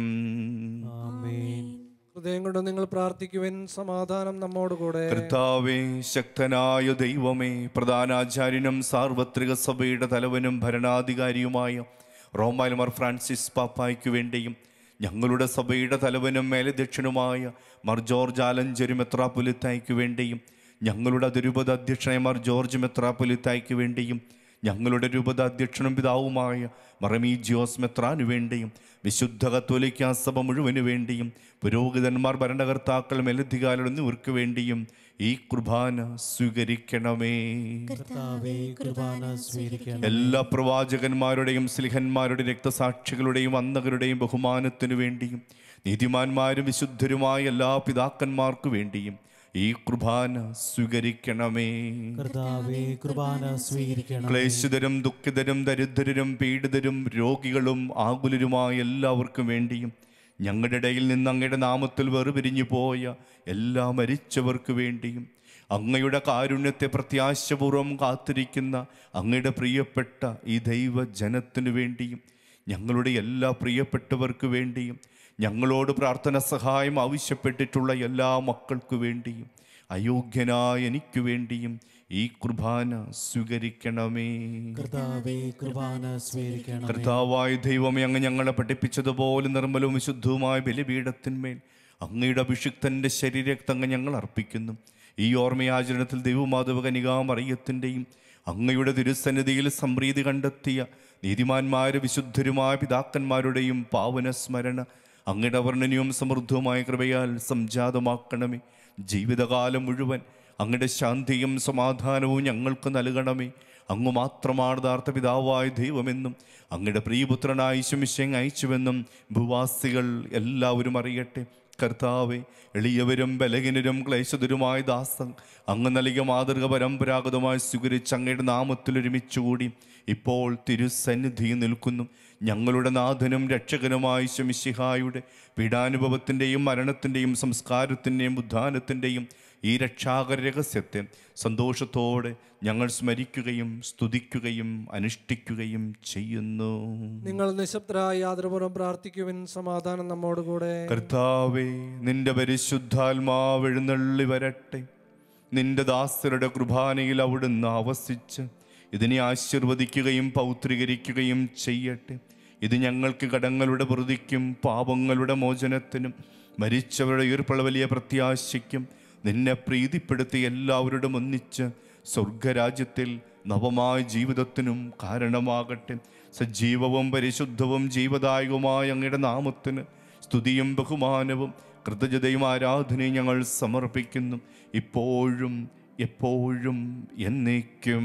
ആമേൻ ഹൃദയം കൊണ്ട് നിങ്ങൾ പ്രാർത്ഥിക്കുവിൻ സമാധാനം നമ്മോടുകൂടെ കർത്താവേ ശക്തനായ ദൈവമേ പ്രധാനാചാര്യനും സാർവത്രിക സഭയുടെ തലവനും ഭരണാധികാരിയുമായ റോമാൽമർ ഫ്രാൻസിസ് പാപ്പായ്ക്ക് വേണ്ടിയും ഞങ്ങളുടെ സഭയുടെ തലവനും മേലധ്യക്ഷനുമായ മർ ജോർജ് ആലഞ്ചേരി മെത്രാപൊലിത്തായ്ക്ക് വേണ്ടിയും ഞങ്ങളുടെ അതിരൂപത അധ്യക്ഷനായ മർ ജോർജ് മെത്രാപൊലിത്തായ്ക്ക് വേണ്ടിയും ഞങ്ങളുടെ രൂപത അധ്യക്ഷനും പിതാവുമായ മറമീജിയോസ് മെത്രാനു വേണ്ടിയും വിശുദ്ധ കത്തോലിക്ക സഭ മുഴുവനു വേണ്ടിയും പുരോഹിതന്മാർ ഭരണകർത്താക്കൾ മേലധികാരികൾ എന്നിവർക്ക് വേണ്ടിയും ഈ കുർബാന സ്വീകരിക്കണമേ കർത്താവേ കുർബാന സ്വീകരിക്കണം എല്ലാ പ്രവാചകന്മാരുടെയും സ്ലിഹന്മാരുടെയും രക്തസാക്ഷികളുടെയും അന്നകരുടെയും ബഹുമാനത്തിനു വേണ്ടിയും നീതിമാന്മാരും വിശുദ്ധരുമായ എല്ലാ പിതാക്കന്മാർക്കു വേണ്ടിയും ഈ കുർബാന സ്വീകരിക്കണമേ കർത്താവേ കുർബാന സ്വീകരിക്കണം ക്ലേശിതരും ദുഃഖിതരും ദരിദ്രരും പീഡിതരും രോഗികളും ആകുലരുമായ എല്ലാവർക്കും വേണ്ടിയും ഞങ്ങളുടെ ഇടയിൽ നിന്ന് അങ്ങയുടെ നാമത്തിൽ വേർപിരിഞ്ഞു പോയ എല്ലാ മരിച്ചവർക്ക് വേണ്ടിയും അങ്ങയുടെ കാരുണ്യത്തെ പ്രത്യാശപൂർവ്വം കാത്തിരിക്കുന്ന അങ്ങയുടെ പ്രിയപ്പെട്ട ഈ ദൈവജനത്തിനു വേണ്ടിയും ഞങ്ങളുടെ എല്ലാ പ്രിയപ്പെട്ടവർക്ക് വേണ്ടിയും ഞങ്ങളോട് പ്രാർത്ഥന സഹായം ആവശ്യപ്പെട്ടിട്ടുള്ള എല്ലാ മക്കൾക്കു വേണ്ടിയും അയോഗ്യനായ എനിക്ക് വേണ്ടിയും ഈ കുർബാന സ്വീകരിക്കണമേ കർത്താവേ കുർബാന സ്വീകരിക്കണം കർത്താവായ ദൈവമേ അങ്ങ് ഞങ്ങളെ പഠിപ്പിച്ചതുപോലെ നിർമ്മലവും വിശുദ്ധവുമായ ബലിപീഠത്തിന്മേൽ അങ്ങയുടെ അഭിഷിക്തന്റെ ശരീരത്തങ്ങ് ഞങ്ങൾ അർപ്പിക്കുന്നു ഈ ഓർമ്മയാചരണത്തിൽ ദൈവമാധവ കനികാമറിയത്തിൻ്റെയും അങ്ങയുടെ തിരുസന്നിധിയിൽ സംപ്രീതി കണ്ടെത്തിയ നീതിമാന്മാരും വിശുദ്ധരുമായ പിതാക്കന്മാരുടെയും പാവന സ്മരണ അങ്ങയുടെ വർണ്ണനയും സമൃദ്ധവുമായ കൃപയാൽ സംജാതമാക്കണമേ ജീവിതകാലം മുഴുവൻ അങ്ങയുടെ ശാന്തിയും സമാധാനവും ഞങ്ങൾക്ക് നൽകണമേ അങ്ങ് മാത്രമാണ് യഥാർത്ഥ പിതാവായ ദൈവമെന്നും അങ്ങയുടെ പ്രിയപുത്രനായ ശമിശം അയച്ചുവെന്നും ഭൂവാസികൾ എല്ലാവരും അറിയട്ടെ കർത്താവെ എളിയവരും ബലഹീനരും ക്ലേശതരുമായ ദാസൻ അങ്ങ് നൽകിയ മാതൃക പരമ്പരാഗതമായി സ്വീകരിച്ച് അങ്ങയുടെ നാമത്തിൽ ഒരുമിച്ചുകൂടി ഇപ്പോൾ തിരുസന്നിധിയിൽ നിൽക്കുന്നു ഞങ്ങളുടെ നാഥനും രക്ഷകനുമായ ശമിശിഹായുടെ പീഡാനുഭവത്തിൻ്റെയും മരണത്തിൻ്റെയും സംസ്കാരത്തിൻ്റെയും ഉദ്ധാനത്തിൻ്റെയും ഈ രക്ഷാകര രഹസ്യത്തെ സന്തോഷത്തോടെ ഞങ്ങൾ സ്മരിക്കുകയും സ്തുതിക്കുകയും അനുഷ്ഠിക്കുകയും ചെയ്യുന്നു നിങ്ങൾ നിശബ്ദരായി യാതൊരുപുറം പ്രാർത്ഥിക്കുവിൻ സമാധാനം നമ്മോടുകൂടെ കർത്താവേ നിന്റെ പരിശുദ്ധാത്മാവ് എഴുന്നള്ളി വരട്ടെ നിന്റെ ദാസരുടെ കുർബാനയിൽ അവിടുന്ന് ആവസിച്ച് ഇതിനെ ആശീർവദിക്കുകയും പൗത്രീകരിക്കുകയും ചെയ്യട്ടെ ഇത് ഞങ്ങൾക്ക് കടങ്ങളുടെ പ്രതിക്കും പാപങ്ങളുടെ മോചനത്തിനും മരിച്ചവരുടെ ഈർപ്പള വലിയ പ്രത്യാശയ്ക്കും നിന്നെ പ്രീതിപ്പെടുത്തി എല്ലാവരോടും ഒന്നിച്ച് സ്വർഗരാജ്യത്തിൽ നവമായ ജീവിതത്തിനും കാരണമാകട്ടെ സജീവവും പരിശുദ്ധവും ജീവദായകവുമായ അങ്ങയുടെ നാമത്തിന് സ്തുതിയും ബഹുമാനവും കൃതജ്ഞതയും ആരാധനയും ഞങ്ങൾ സമർപ്പിക്കുന്നു ഇപ്പോഴും എപ്പോഴും എന്നേക്കും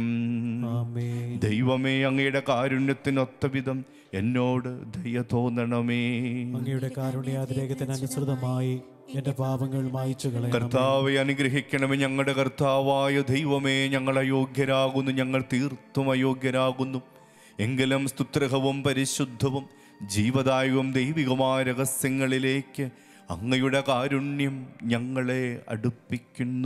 ആമേൻ ദൈവമേ അങ്ങയുടെ കാരുണ്യത്തിനൊത്ത വിധം എന്നോട് ദയ തോന്നണമേ അങ്ങയുടെ കാരുണ്യാതിരേകത്തിന് അനുസൃതമായി എന്റെ പാപങ്ങൾ മായിച്ചു കളയണം കർത്താവെ അനുഗ്രഹിക്കണമേ ഞങ്ങളുടെ കർത്താവായ ദൈവമേ ഞങ്ങൾ അയോഗ്യരാകുന്നു ഞങ്ങൾ തീർത്തും അയോഗ്യരാകുന്നു എങ്കിലും സ്തുത്രഹവും പരിശുദ്ധവും ജീവദായകവും ദൈവികമായ രഹസ്യങ്ങളിലേക്ക് അങ്ങയുടെ കാരുണ്യം ഞങ്ങളെ അടുപ്പിക്കുന്നു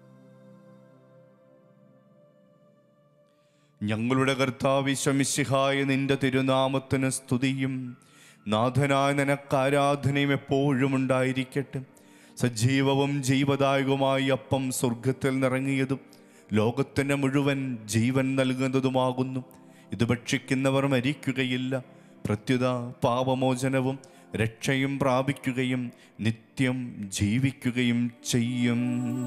ഞങ്ങളുടെ കർത്താവിശ്വമിശിഹായ നിന്റെ തിരുനാമത്തിന് സ്തുതിയും നാഥനായ നിനക്ക് ആരാധനയും എപ്പോഴും ഉണ്ടായിരിക്കട്ടെ സജീവവും ജീവദായകവുമായി അപ്പം സ്വർഗത്തിൽ നിറങ്ങിയതും ലോകത്തിന് മുഴുവൻ ജീവൻ നൽകുന്നതുമാകുന്നു ഇത് ഭക്ഷിക്കുന്നവർ മരിക്കുകയില്ല പ്രത്യുത പാപമോചനവും രക്ഷയും പ്രാപിക്കുകയും നിത്യം ജീവിക്കുകയും ചെയ്യും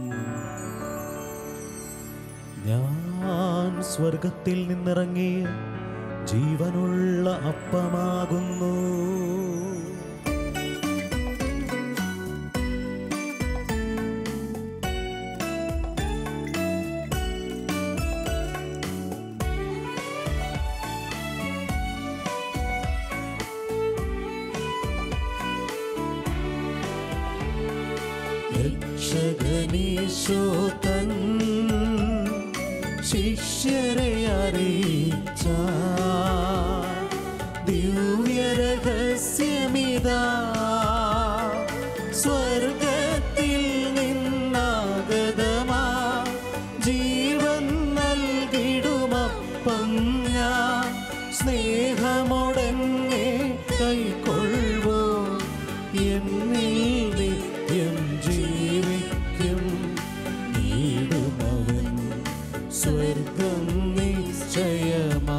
ഞാൻ സ്വർഗത്തിൽ നിന്നിറങ്ങിയ ജീവനുള്ള അപ്പമാകുന്നു രക്ഷകനീശോ തൻ ശിഷ്യരെ അറിയിച്ച ദിവ്യരഹസ്യമിതാ സ്വർഗത്തിൽ നിന്നാഗതമാ ജീവൻ നൽകിടുമപ്പം ഞാൻ സ്നേഹമോടെന്നെ കൈക്കൊള്ളുവോ എന്നിൽ നിത്യം ജീവിക്കും നീടുമവൻ സ്വർഗം നിശ്ചയമാ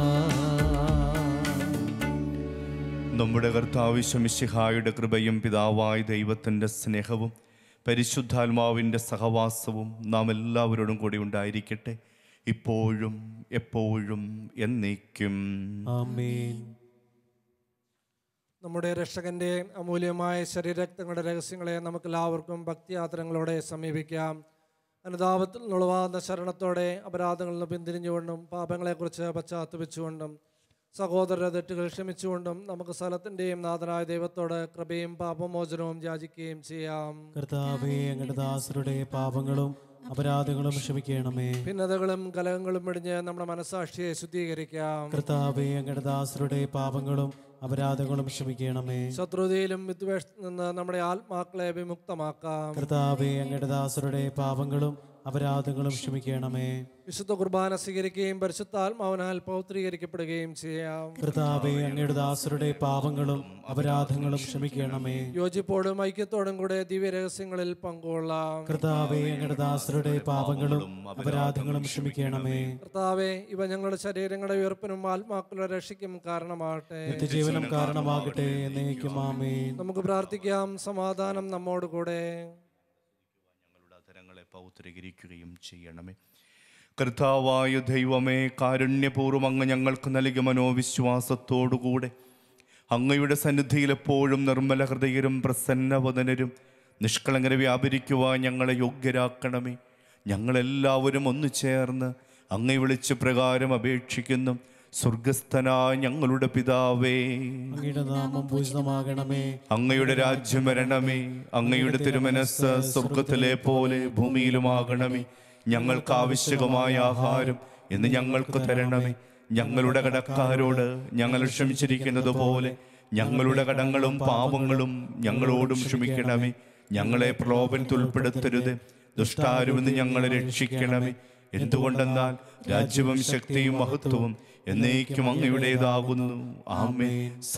നമ്മുടെ കർത്താവിശ്വമിശിഹായുടെ കൃപയും പിതാവായ ദൈവത്തിൻ്റെ സ്നേഹവും പരിശുദ്ധാത്മാവിൻ്റെ സഹവാസവും നാം എല്ലാവരോടും കൂടി ഉണ്ടായിരിക്കട്ടെ ഇപ്പോഴും എപ്പോഴും എന്നേക്കും ആമേൻ നമ്മുടെ രക്ഷകന്റെ അമൂല്യമായ ശരീരരക്തങ്ങളുടെ രഹസ്യങ്ങളെ നമുക്ക് എല്ലാവർക്കും ഭക്തിയാത്രങ്ങളോടെ സമീപിക്കാം അനുതാപത്തിൽ നിന്നുളവാകുന്ന ശരണത്തോടെ അപരാധങ്ങളിൽ നിന്ന് പിന്തിരിഞ്ഞുകൊണ്ടും പാപങ്ങളെക്കുറിച്ച് പശ്ചാത്തപിച്ചുകൊണ്ടും സഹോദര തെറ്റുകൾ ക്ഷമിച്ചുകൊണ്ടും നമുക്ക് സ്ഥലത്തിൻ്റെയും നാഥനായ ദൈവത്തോട് കൃപയും പാപമോചനവും യാചിക്കുകയും ചെയ്യാം കർത്താവേ അങ്ങയുടെ ദാസരുടെ പാപങ്ങളും അപരാധങ്ങളും ക്ഷമിക്കണമേ ഭിന്നതകളും കലഹങ്ങളും വെടിഞ്ഞ് നമ്മുടെ മനസാക്ഷിയെ ശുദ്ധീകരിക്കാം കർത്താവേ അങ്ങയുടെ ദാസരുടെ പാപങ്ങളും അപരാധങ്ങളും ക്ഷമിക്കണമേ ശത്രുതയിലും വിദ്വേഷത്തിൽ നിന്ന് നമ്മുടെ ആത്മാക്കളെ വിമുക്തമാക്കാം കർത്താവേ അങ്ങയുടെ ദാസരുടെ പാപങ്ങളും അപരാധങ്ങളും ക്ഷമിക്കണമേ വിശുദ്ധ കുർബാന സ്വീകരിക്കുകയും പരിശുദ്ധാത്മാവിനാൽ പൗത്രീകരിക്കപ്പെടുകയും ചെയ്യാം കർത്താവേ അങ്ങയുടെ ദാസരുടെ പാപങ്ങളും അപരാധങ്ങളും ക്ഷമിക്കണമേ യോജിപ്പോടും ഐക്യത്തോടും കൂടെ ദിവ്യരഹസ്യങ്ങളിൽ പങ്കുകൊള്ളാം കർത്താവേ അങ്ങയുടെ ദാസരുടെ പാപങ്ങളും അപരാധങ്ങളും ക്ഷമിക്കണമേ കർത്താവെ ഇവ ഞങ്ങളുടെ ശരീരങ്ങളുടെ ഉയർപ്പിനും ആത്മാക്കളുടെ രക്ഷയ്ക്കും കാരണമാകട്ടെ നിത്യജീവനം കാരണമാകട്ടെ എന്നേക്കും ആമേൻ നമുക്ക് പ്രാർത്ഥിക്കാം സമാധാനം നമ്മോട് കൂടെ ഞങ്ങളുടെ അധരങ്ങളെ പൗത്രീകരിക്കുകയും ചെയ്യണമേ കർത്താവായ ദൈവമേ കാരുണ്യപൂർവ്വം അങ്ങ് ഞങ്ങൾക്ക് നൽകിയ മനോവിശ്വാസത്തോടുകൂടെ അങ്ങയുടെ സന്നിധിയിൽ എപ്പോഴും നിർമ്മല ഹൃദയരും പ്രസന്നവദനരും നിഷ്കളങ്കരെ വ്യാപരിക്കുവാൻ ഞങ്ങളെ യോഗ്യരാക്കണമേ ഞങ്ങളെല്ലാവരും ഒന്നു ചേർന്ന് അങ്ങേ വിളിച്ച് പ്രകാരം അപേക്ഷിക്കുന്നു സ്വർഗസ്ഥനായ ഞങ്ങളുടെ പിതാവേ അങ്ങയുടെ നാമം പൂജിതമാകണമേ അങ്ങയുടെ രാജ്യം വരണമേ അങ്ങയുടെ തിരുമനസ് സ്വർഗത്തിലെ പോലെ ഭൂമിയിലുമാകണമേ ഞങ്ങൾക്ക് ആവശ്യകമായ ആഹാരം എന്ന് ഞങ്ങൾക്ക് തരണമേ ഞങ്ങളുടെ കടക്കാരോട് ഞങ്ങൾ ക്ഷമിച്ചിരിക്കുന്നത് പോലെ ഞങ്ങളുടെ കടങ്ങളും പാപങ്ങളും ഞങ്ങളോടും ക്ഷമിക്കണമേ ഞങ്ങളെ പ്രലോഭനത്തിൽ ഉൾപ്പെടുത്തരുത് ദുഷ്ടാരുമെന്ന് ഞങ്ങളെ രക്ഷിക്കണമേ എന്തുകൊണ്ടെന്നാൽ രാജ്യവും ശക്തിയും മഹത്വവും എന്നേക്കും അങ്ങയുടേതാകുന്നു ആമേ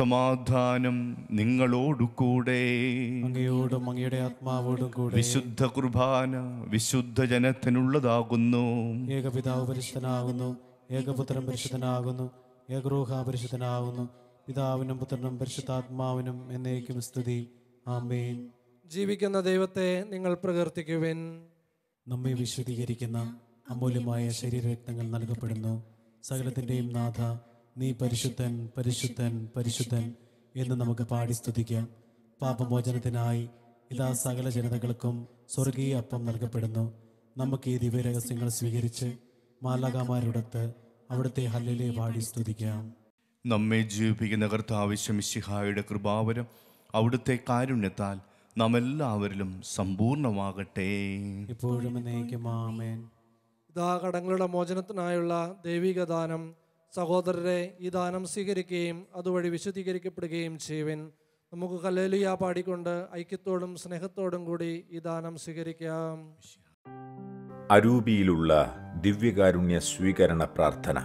സമാധാനം നിങ്ങളോടുകൂടെ അങ്ങയോടും അങ്ങയുടെ ആത്മാവോടും കൂടെ വിശുദ്ധ കുർബാന വിശുദ്ധ ജനത്തിനുള്ളതാകുന്നു ഏകപിതാവ് പരിശുദ്ധനാകുന്നു ഏകപുത്രൻ പരിശുദ്ധനാകുന്നു ഏകറൂഹ പരിശുദ്ധനാകുന്നു പിതാവിനും പുത്രനും പരിശുദ്ധാത്മാവിനും എന്നേക്കും സ്തുതി ആമേൻ ജീവിക്കുന്ന ദൈവത്തെ നിങ്ങൾ പ്രകീർത്തിക്കുവിൻ നമ്മെ വിശദീകരിക്കുന്ന അമൂല്യമായ ശരീരരക്തങ്ങൾ നൽകപ്പെടുന്നു സകലത്തിൻ്റെയും നാഥ നീ പരിശുദ്ധൻ പരിശുദ്ധൻ പരിശുദ്ധൻ എന്ന് നമുക്ക് പാടി സ്തുതിക്കാം പാപമോചനത്തിനായി ഇതാ സകല ജനതകൾക്കും സ്വർഗീയ അപ്പം നൽകപ്പെടുന്നു നമുക്ക് ഈ ദിവ്യരഹസ്യങ്ങൾ സ്വീകരിച്ച് മാലാകാമാരോടൊത്ത് അവിടുത്തെ ഹല്ലിലെ പാടി സ്തുതിക്കാം നമ്മെ ജീവിപ്പിക്കുന്ന കർത്താവശ്യമിശിഹായുടെ കൃപാവരം അവിടുത്തെ കാരുണ്യത്താൽ നാം എല്ലാവരിലും സമ്പൂർണ്ണമാകട്ടെ ഇപ്പോഴും എന്നേക്കും ആമേൻ ഇതാ കടങ്ങളുടെ മോചനത്തിനായുള്ള ദൈവിക ദാനം സഹോദരരെ ഈ ദാനം സ്വീകരിക്കുകയും അതുവഴി വിശുദ്ധീകരിക്കപ്പെടുകയും ചെയ്യുവിൻ നമുക്ക് കല്ലേലുയ പാടിക്കൊണ്ട് ഐക്യത്തോടും സ്നേഹത്തോടും കൂടി ഈ ദാനം സ്വീകരിക്കാം അരൂപിയിലുള്ള ദിവ്യകാരുണ്യ സ്വീകരണ പ്രാർത്ഥന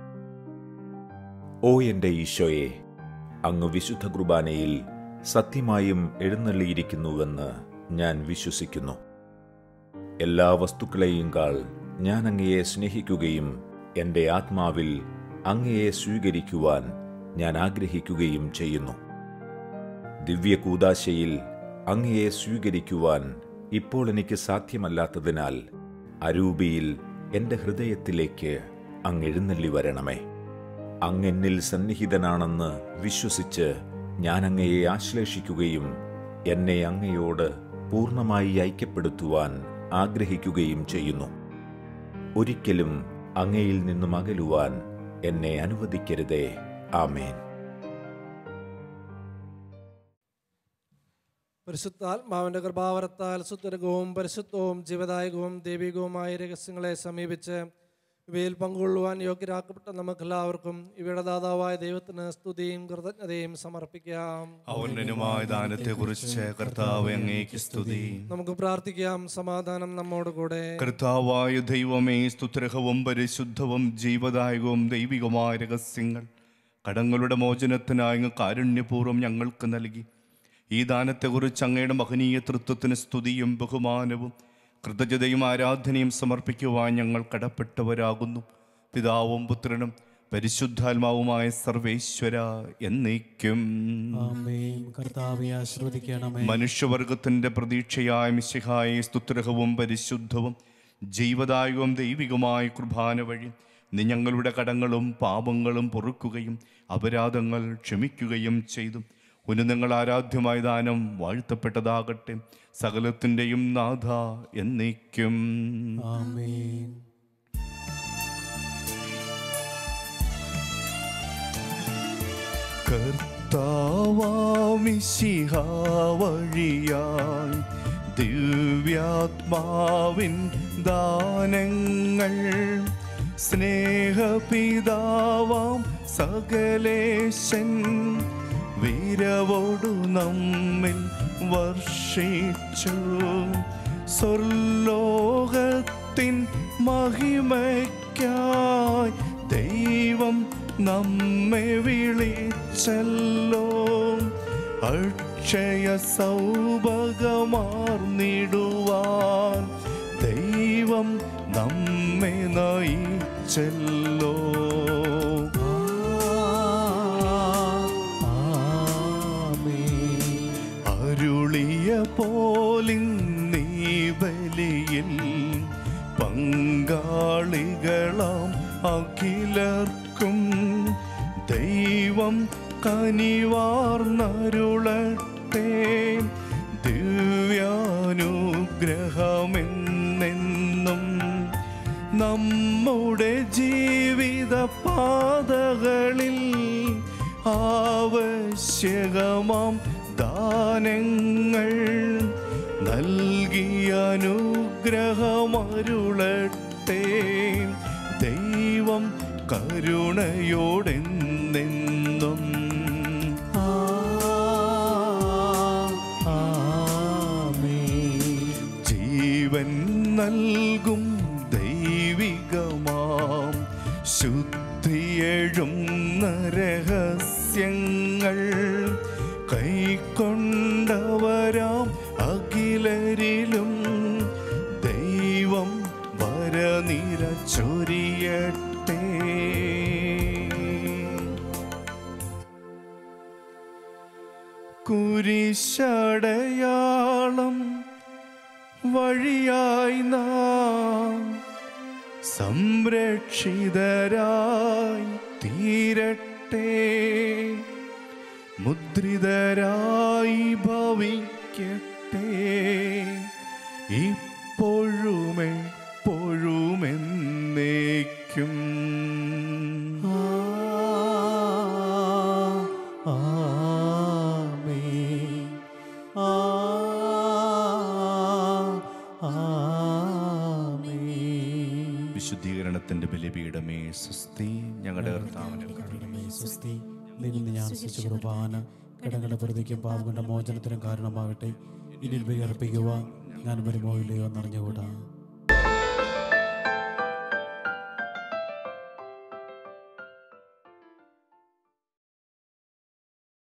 ഓ എന്റെ ഈശോയെ അങ്ങ് വിശുദ്ധ കുർബാനയിൽ സത്യമായും എഴുന്നള്ളിയിരിക്കുന്നുവെന്ന് ഞാൻ വിശ്വസിക്കുന്നു എല്ലാ വസ്തുക്കളെയും കാൾ ഞാൻ അങ്ങയെ സ്നേഹിക്കുകയും എൻ്റെ ആത്മാവിൽ അങ്ങയെ സ്വീകരിക്കുവാൻ ഞാൻ ആഗ്രഹിക്കുകയും ചെയ്യുന്നു ദിവ്യ കൂതാശയിൽ അങ്ങയെ സ്വീകരിക്കുവാൻ ഇപ്പോൾ എനിക്ക് സാധ്യമല്ലാത്തതിനാൽ അരൂപിയിൽ എൻ്റെ ഹൃദയത്തിലേക്ക് അങ്ങ് എഴുന്നള്ളി വരണമേ അങ്ങെന്നിൽ സന്നിഹിതനാണെന്ന് വിശ്വസിച്ച് ഞാൻ അങ്ങയെ ആശ്ലേഷിക്കുകയും എന്നെ അങ്ങയോട് പൂർണ്ണമായി ഐക്യപ്പെടുത്തുവാൻ ആഗ്രഹിക്കുകയും ചെയ്യുന്നു ഒരിക്കലും അങ്ങയിൽ നിന്നും അകലുവാൻ എന്നെ അനുവദിക്കരുതേ ആമേൻ പരിശുദ്ധാത്മാവിന്റെ കൃപാവരത്താൽ സുത്തരകവും പരിശുദ്ധവും ജീവദായകവും ദൈവികവുമായ രഹസ്യങ്ങളെ സമീപിച്ച് ഇവയിൽ പങ്കുകൊള്ളുവാൻ യോഗ്യരാക്കപ്പെട്ട നമുക്കെല്ലാവർക്കും ഇവയുടെ ദാതാവായ ദൈവത്തിന് സ്തുതിയും കൃതജ്ഞതയും സമർപ്പിക്കാം ഔന്നനുമായ ദാനത്തെക്കുറിച്ച് കർത്താവ് അങ്ങേക്ക് സ്തുതി നമുക്ക് പ്രാർത്ഥിക്കാം സമാധാനം നമ്മോട് കൂടെ കർത്താവായ ദൈവമേ സ്തുത്രഹവും പരിശുദ്ധവും ജീവദായകവും ദൈവികമായ രഹസ്യങ്ങൾ കടങ്ങളുടെ മോചനത്തിനായി അങ്ങ് കാരുണ്യപൂർവ്വം ഞങ്ങൾക്ക് നൽകി ഈ ദാനത്തെക്കുറിച്ച് അങ്ങയുടെ മഹനീയ തൃത്വത്തിന് സ്തുതിയും ബഹുമാനവും കൃതജ്ഞതയും ആരാധനയും സമർപ്പിക്കുവാൻ ഞങ്ങൾ കടപ്പെട്ടവരാകുന്നു പിതാവും പുത്രനും പരിശുദ്ധാത്മാവുമായ സർവേശ്വര എന്നേക്കും ആമേൻ കർത്താവെ ആശ്രവദിക്കണമേ മനുഷ്യവർഗത്തിന്റെ പ്രതീക്ഷയായ മിശിഹായ സ്തുത്രഹവും പരിശുദ്ധവും ജീവദായകവും ദൈവികമായ കുർബാന വഴി നീ ഞങ്ങളുടെ കടങ്ങളും പാപങ്ങളും പൊറുക്കുകയും അപരാധങ്ങൾ ക്ഷമിക്കുകയും ചെയ്തു ഉന്നതങ്ങൾ ആരാധ്യമായ ദാനം വാഴ്ത്തപ്പെട്ടതാകട്ടെ സകലത്തിൻ്റെയും നാഥ എന്നേക്കും ആമേൻ കർത്താവാമിശിഹ വഴിയായി ദിവ്യാത്മാവിൻ ദാനങ്ങൾ സ്നേഹപിതാവാം സകലേശൻ വീരവോടു നമ്മിൽ വർഷിച്ചു സ്വർലോകത്തിൻ മഹിമയ്ക്കായി ദൈവം നമ്മെ വിളിച്ചല്ലോ അക്ഷയ സൗഭഗമാർന്നിടുവാൻ ദൈവം നമ്മെ നയിച്ചല്ലോ ആമേൻ അരുളിയ പോലിൻ നീ ബലിയിൽ പങ്കാളികളാം അഖിലർക്കും ദൈവം കനിവാർന്നരുളട്ടെ ദിവ്യാനുഗ്രഹമെന്നെന്നും നമ്മുടെ ജീവിത പാതകളിൽ ആവശ്യകമാം ദാനങ്ങൾ നൽകിയ അനുഗ്രഹമരുളട്ടെ ദൈവം കരുണയോടെന്നെന്നും ആമേൻ ജീവൻ നൽകും ദൈവികമാം ശുദ്ധിയെഴും രഹസ്യങ്ങൾ കൈക്കൊണ്ടവരാം അഖിലരിലും ദൈവം വരനിര ചൊരിയട്ടെ കുരിശടയാളം വഴിയായി നാം സംരക്ഷിതരായി തീരട്ടെ മുദ്രിതരായി ഭവിക്കട്ടെ ഇപ്പോഴും എപ്പോഴും എന്നേക്കും ആമേൻ ആമേൻ വിശുദ്ധീകരണത്തിന്റെ ബലിപീഠമേ സുസ്തി ഞങ്ങളുടെ കർത്താവിനെ കരുണമേ സ്വസ്തി നിന്ന് ഞാൻ ശിശു കുർബാന കിടങ്ങളുടെ പ്രതിക്കും പാപങ്ങളുടെ മോചനത്തിനും കാരണമാകട്ടെ ഇനി ബലിയർപ്പിക്കുവാൻ ഞാൻ വരുമോ ഇല്ലയോ എന്നറിഞ്ഞുകൂടാ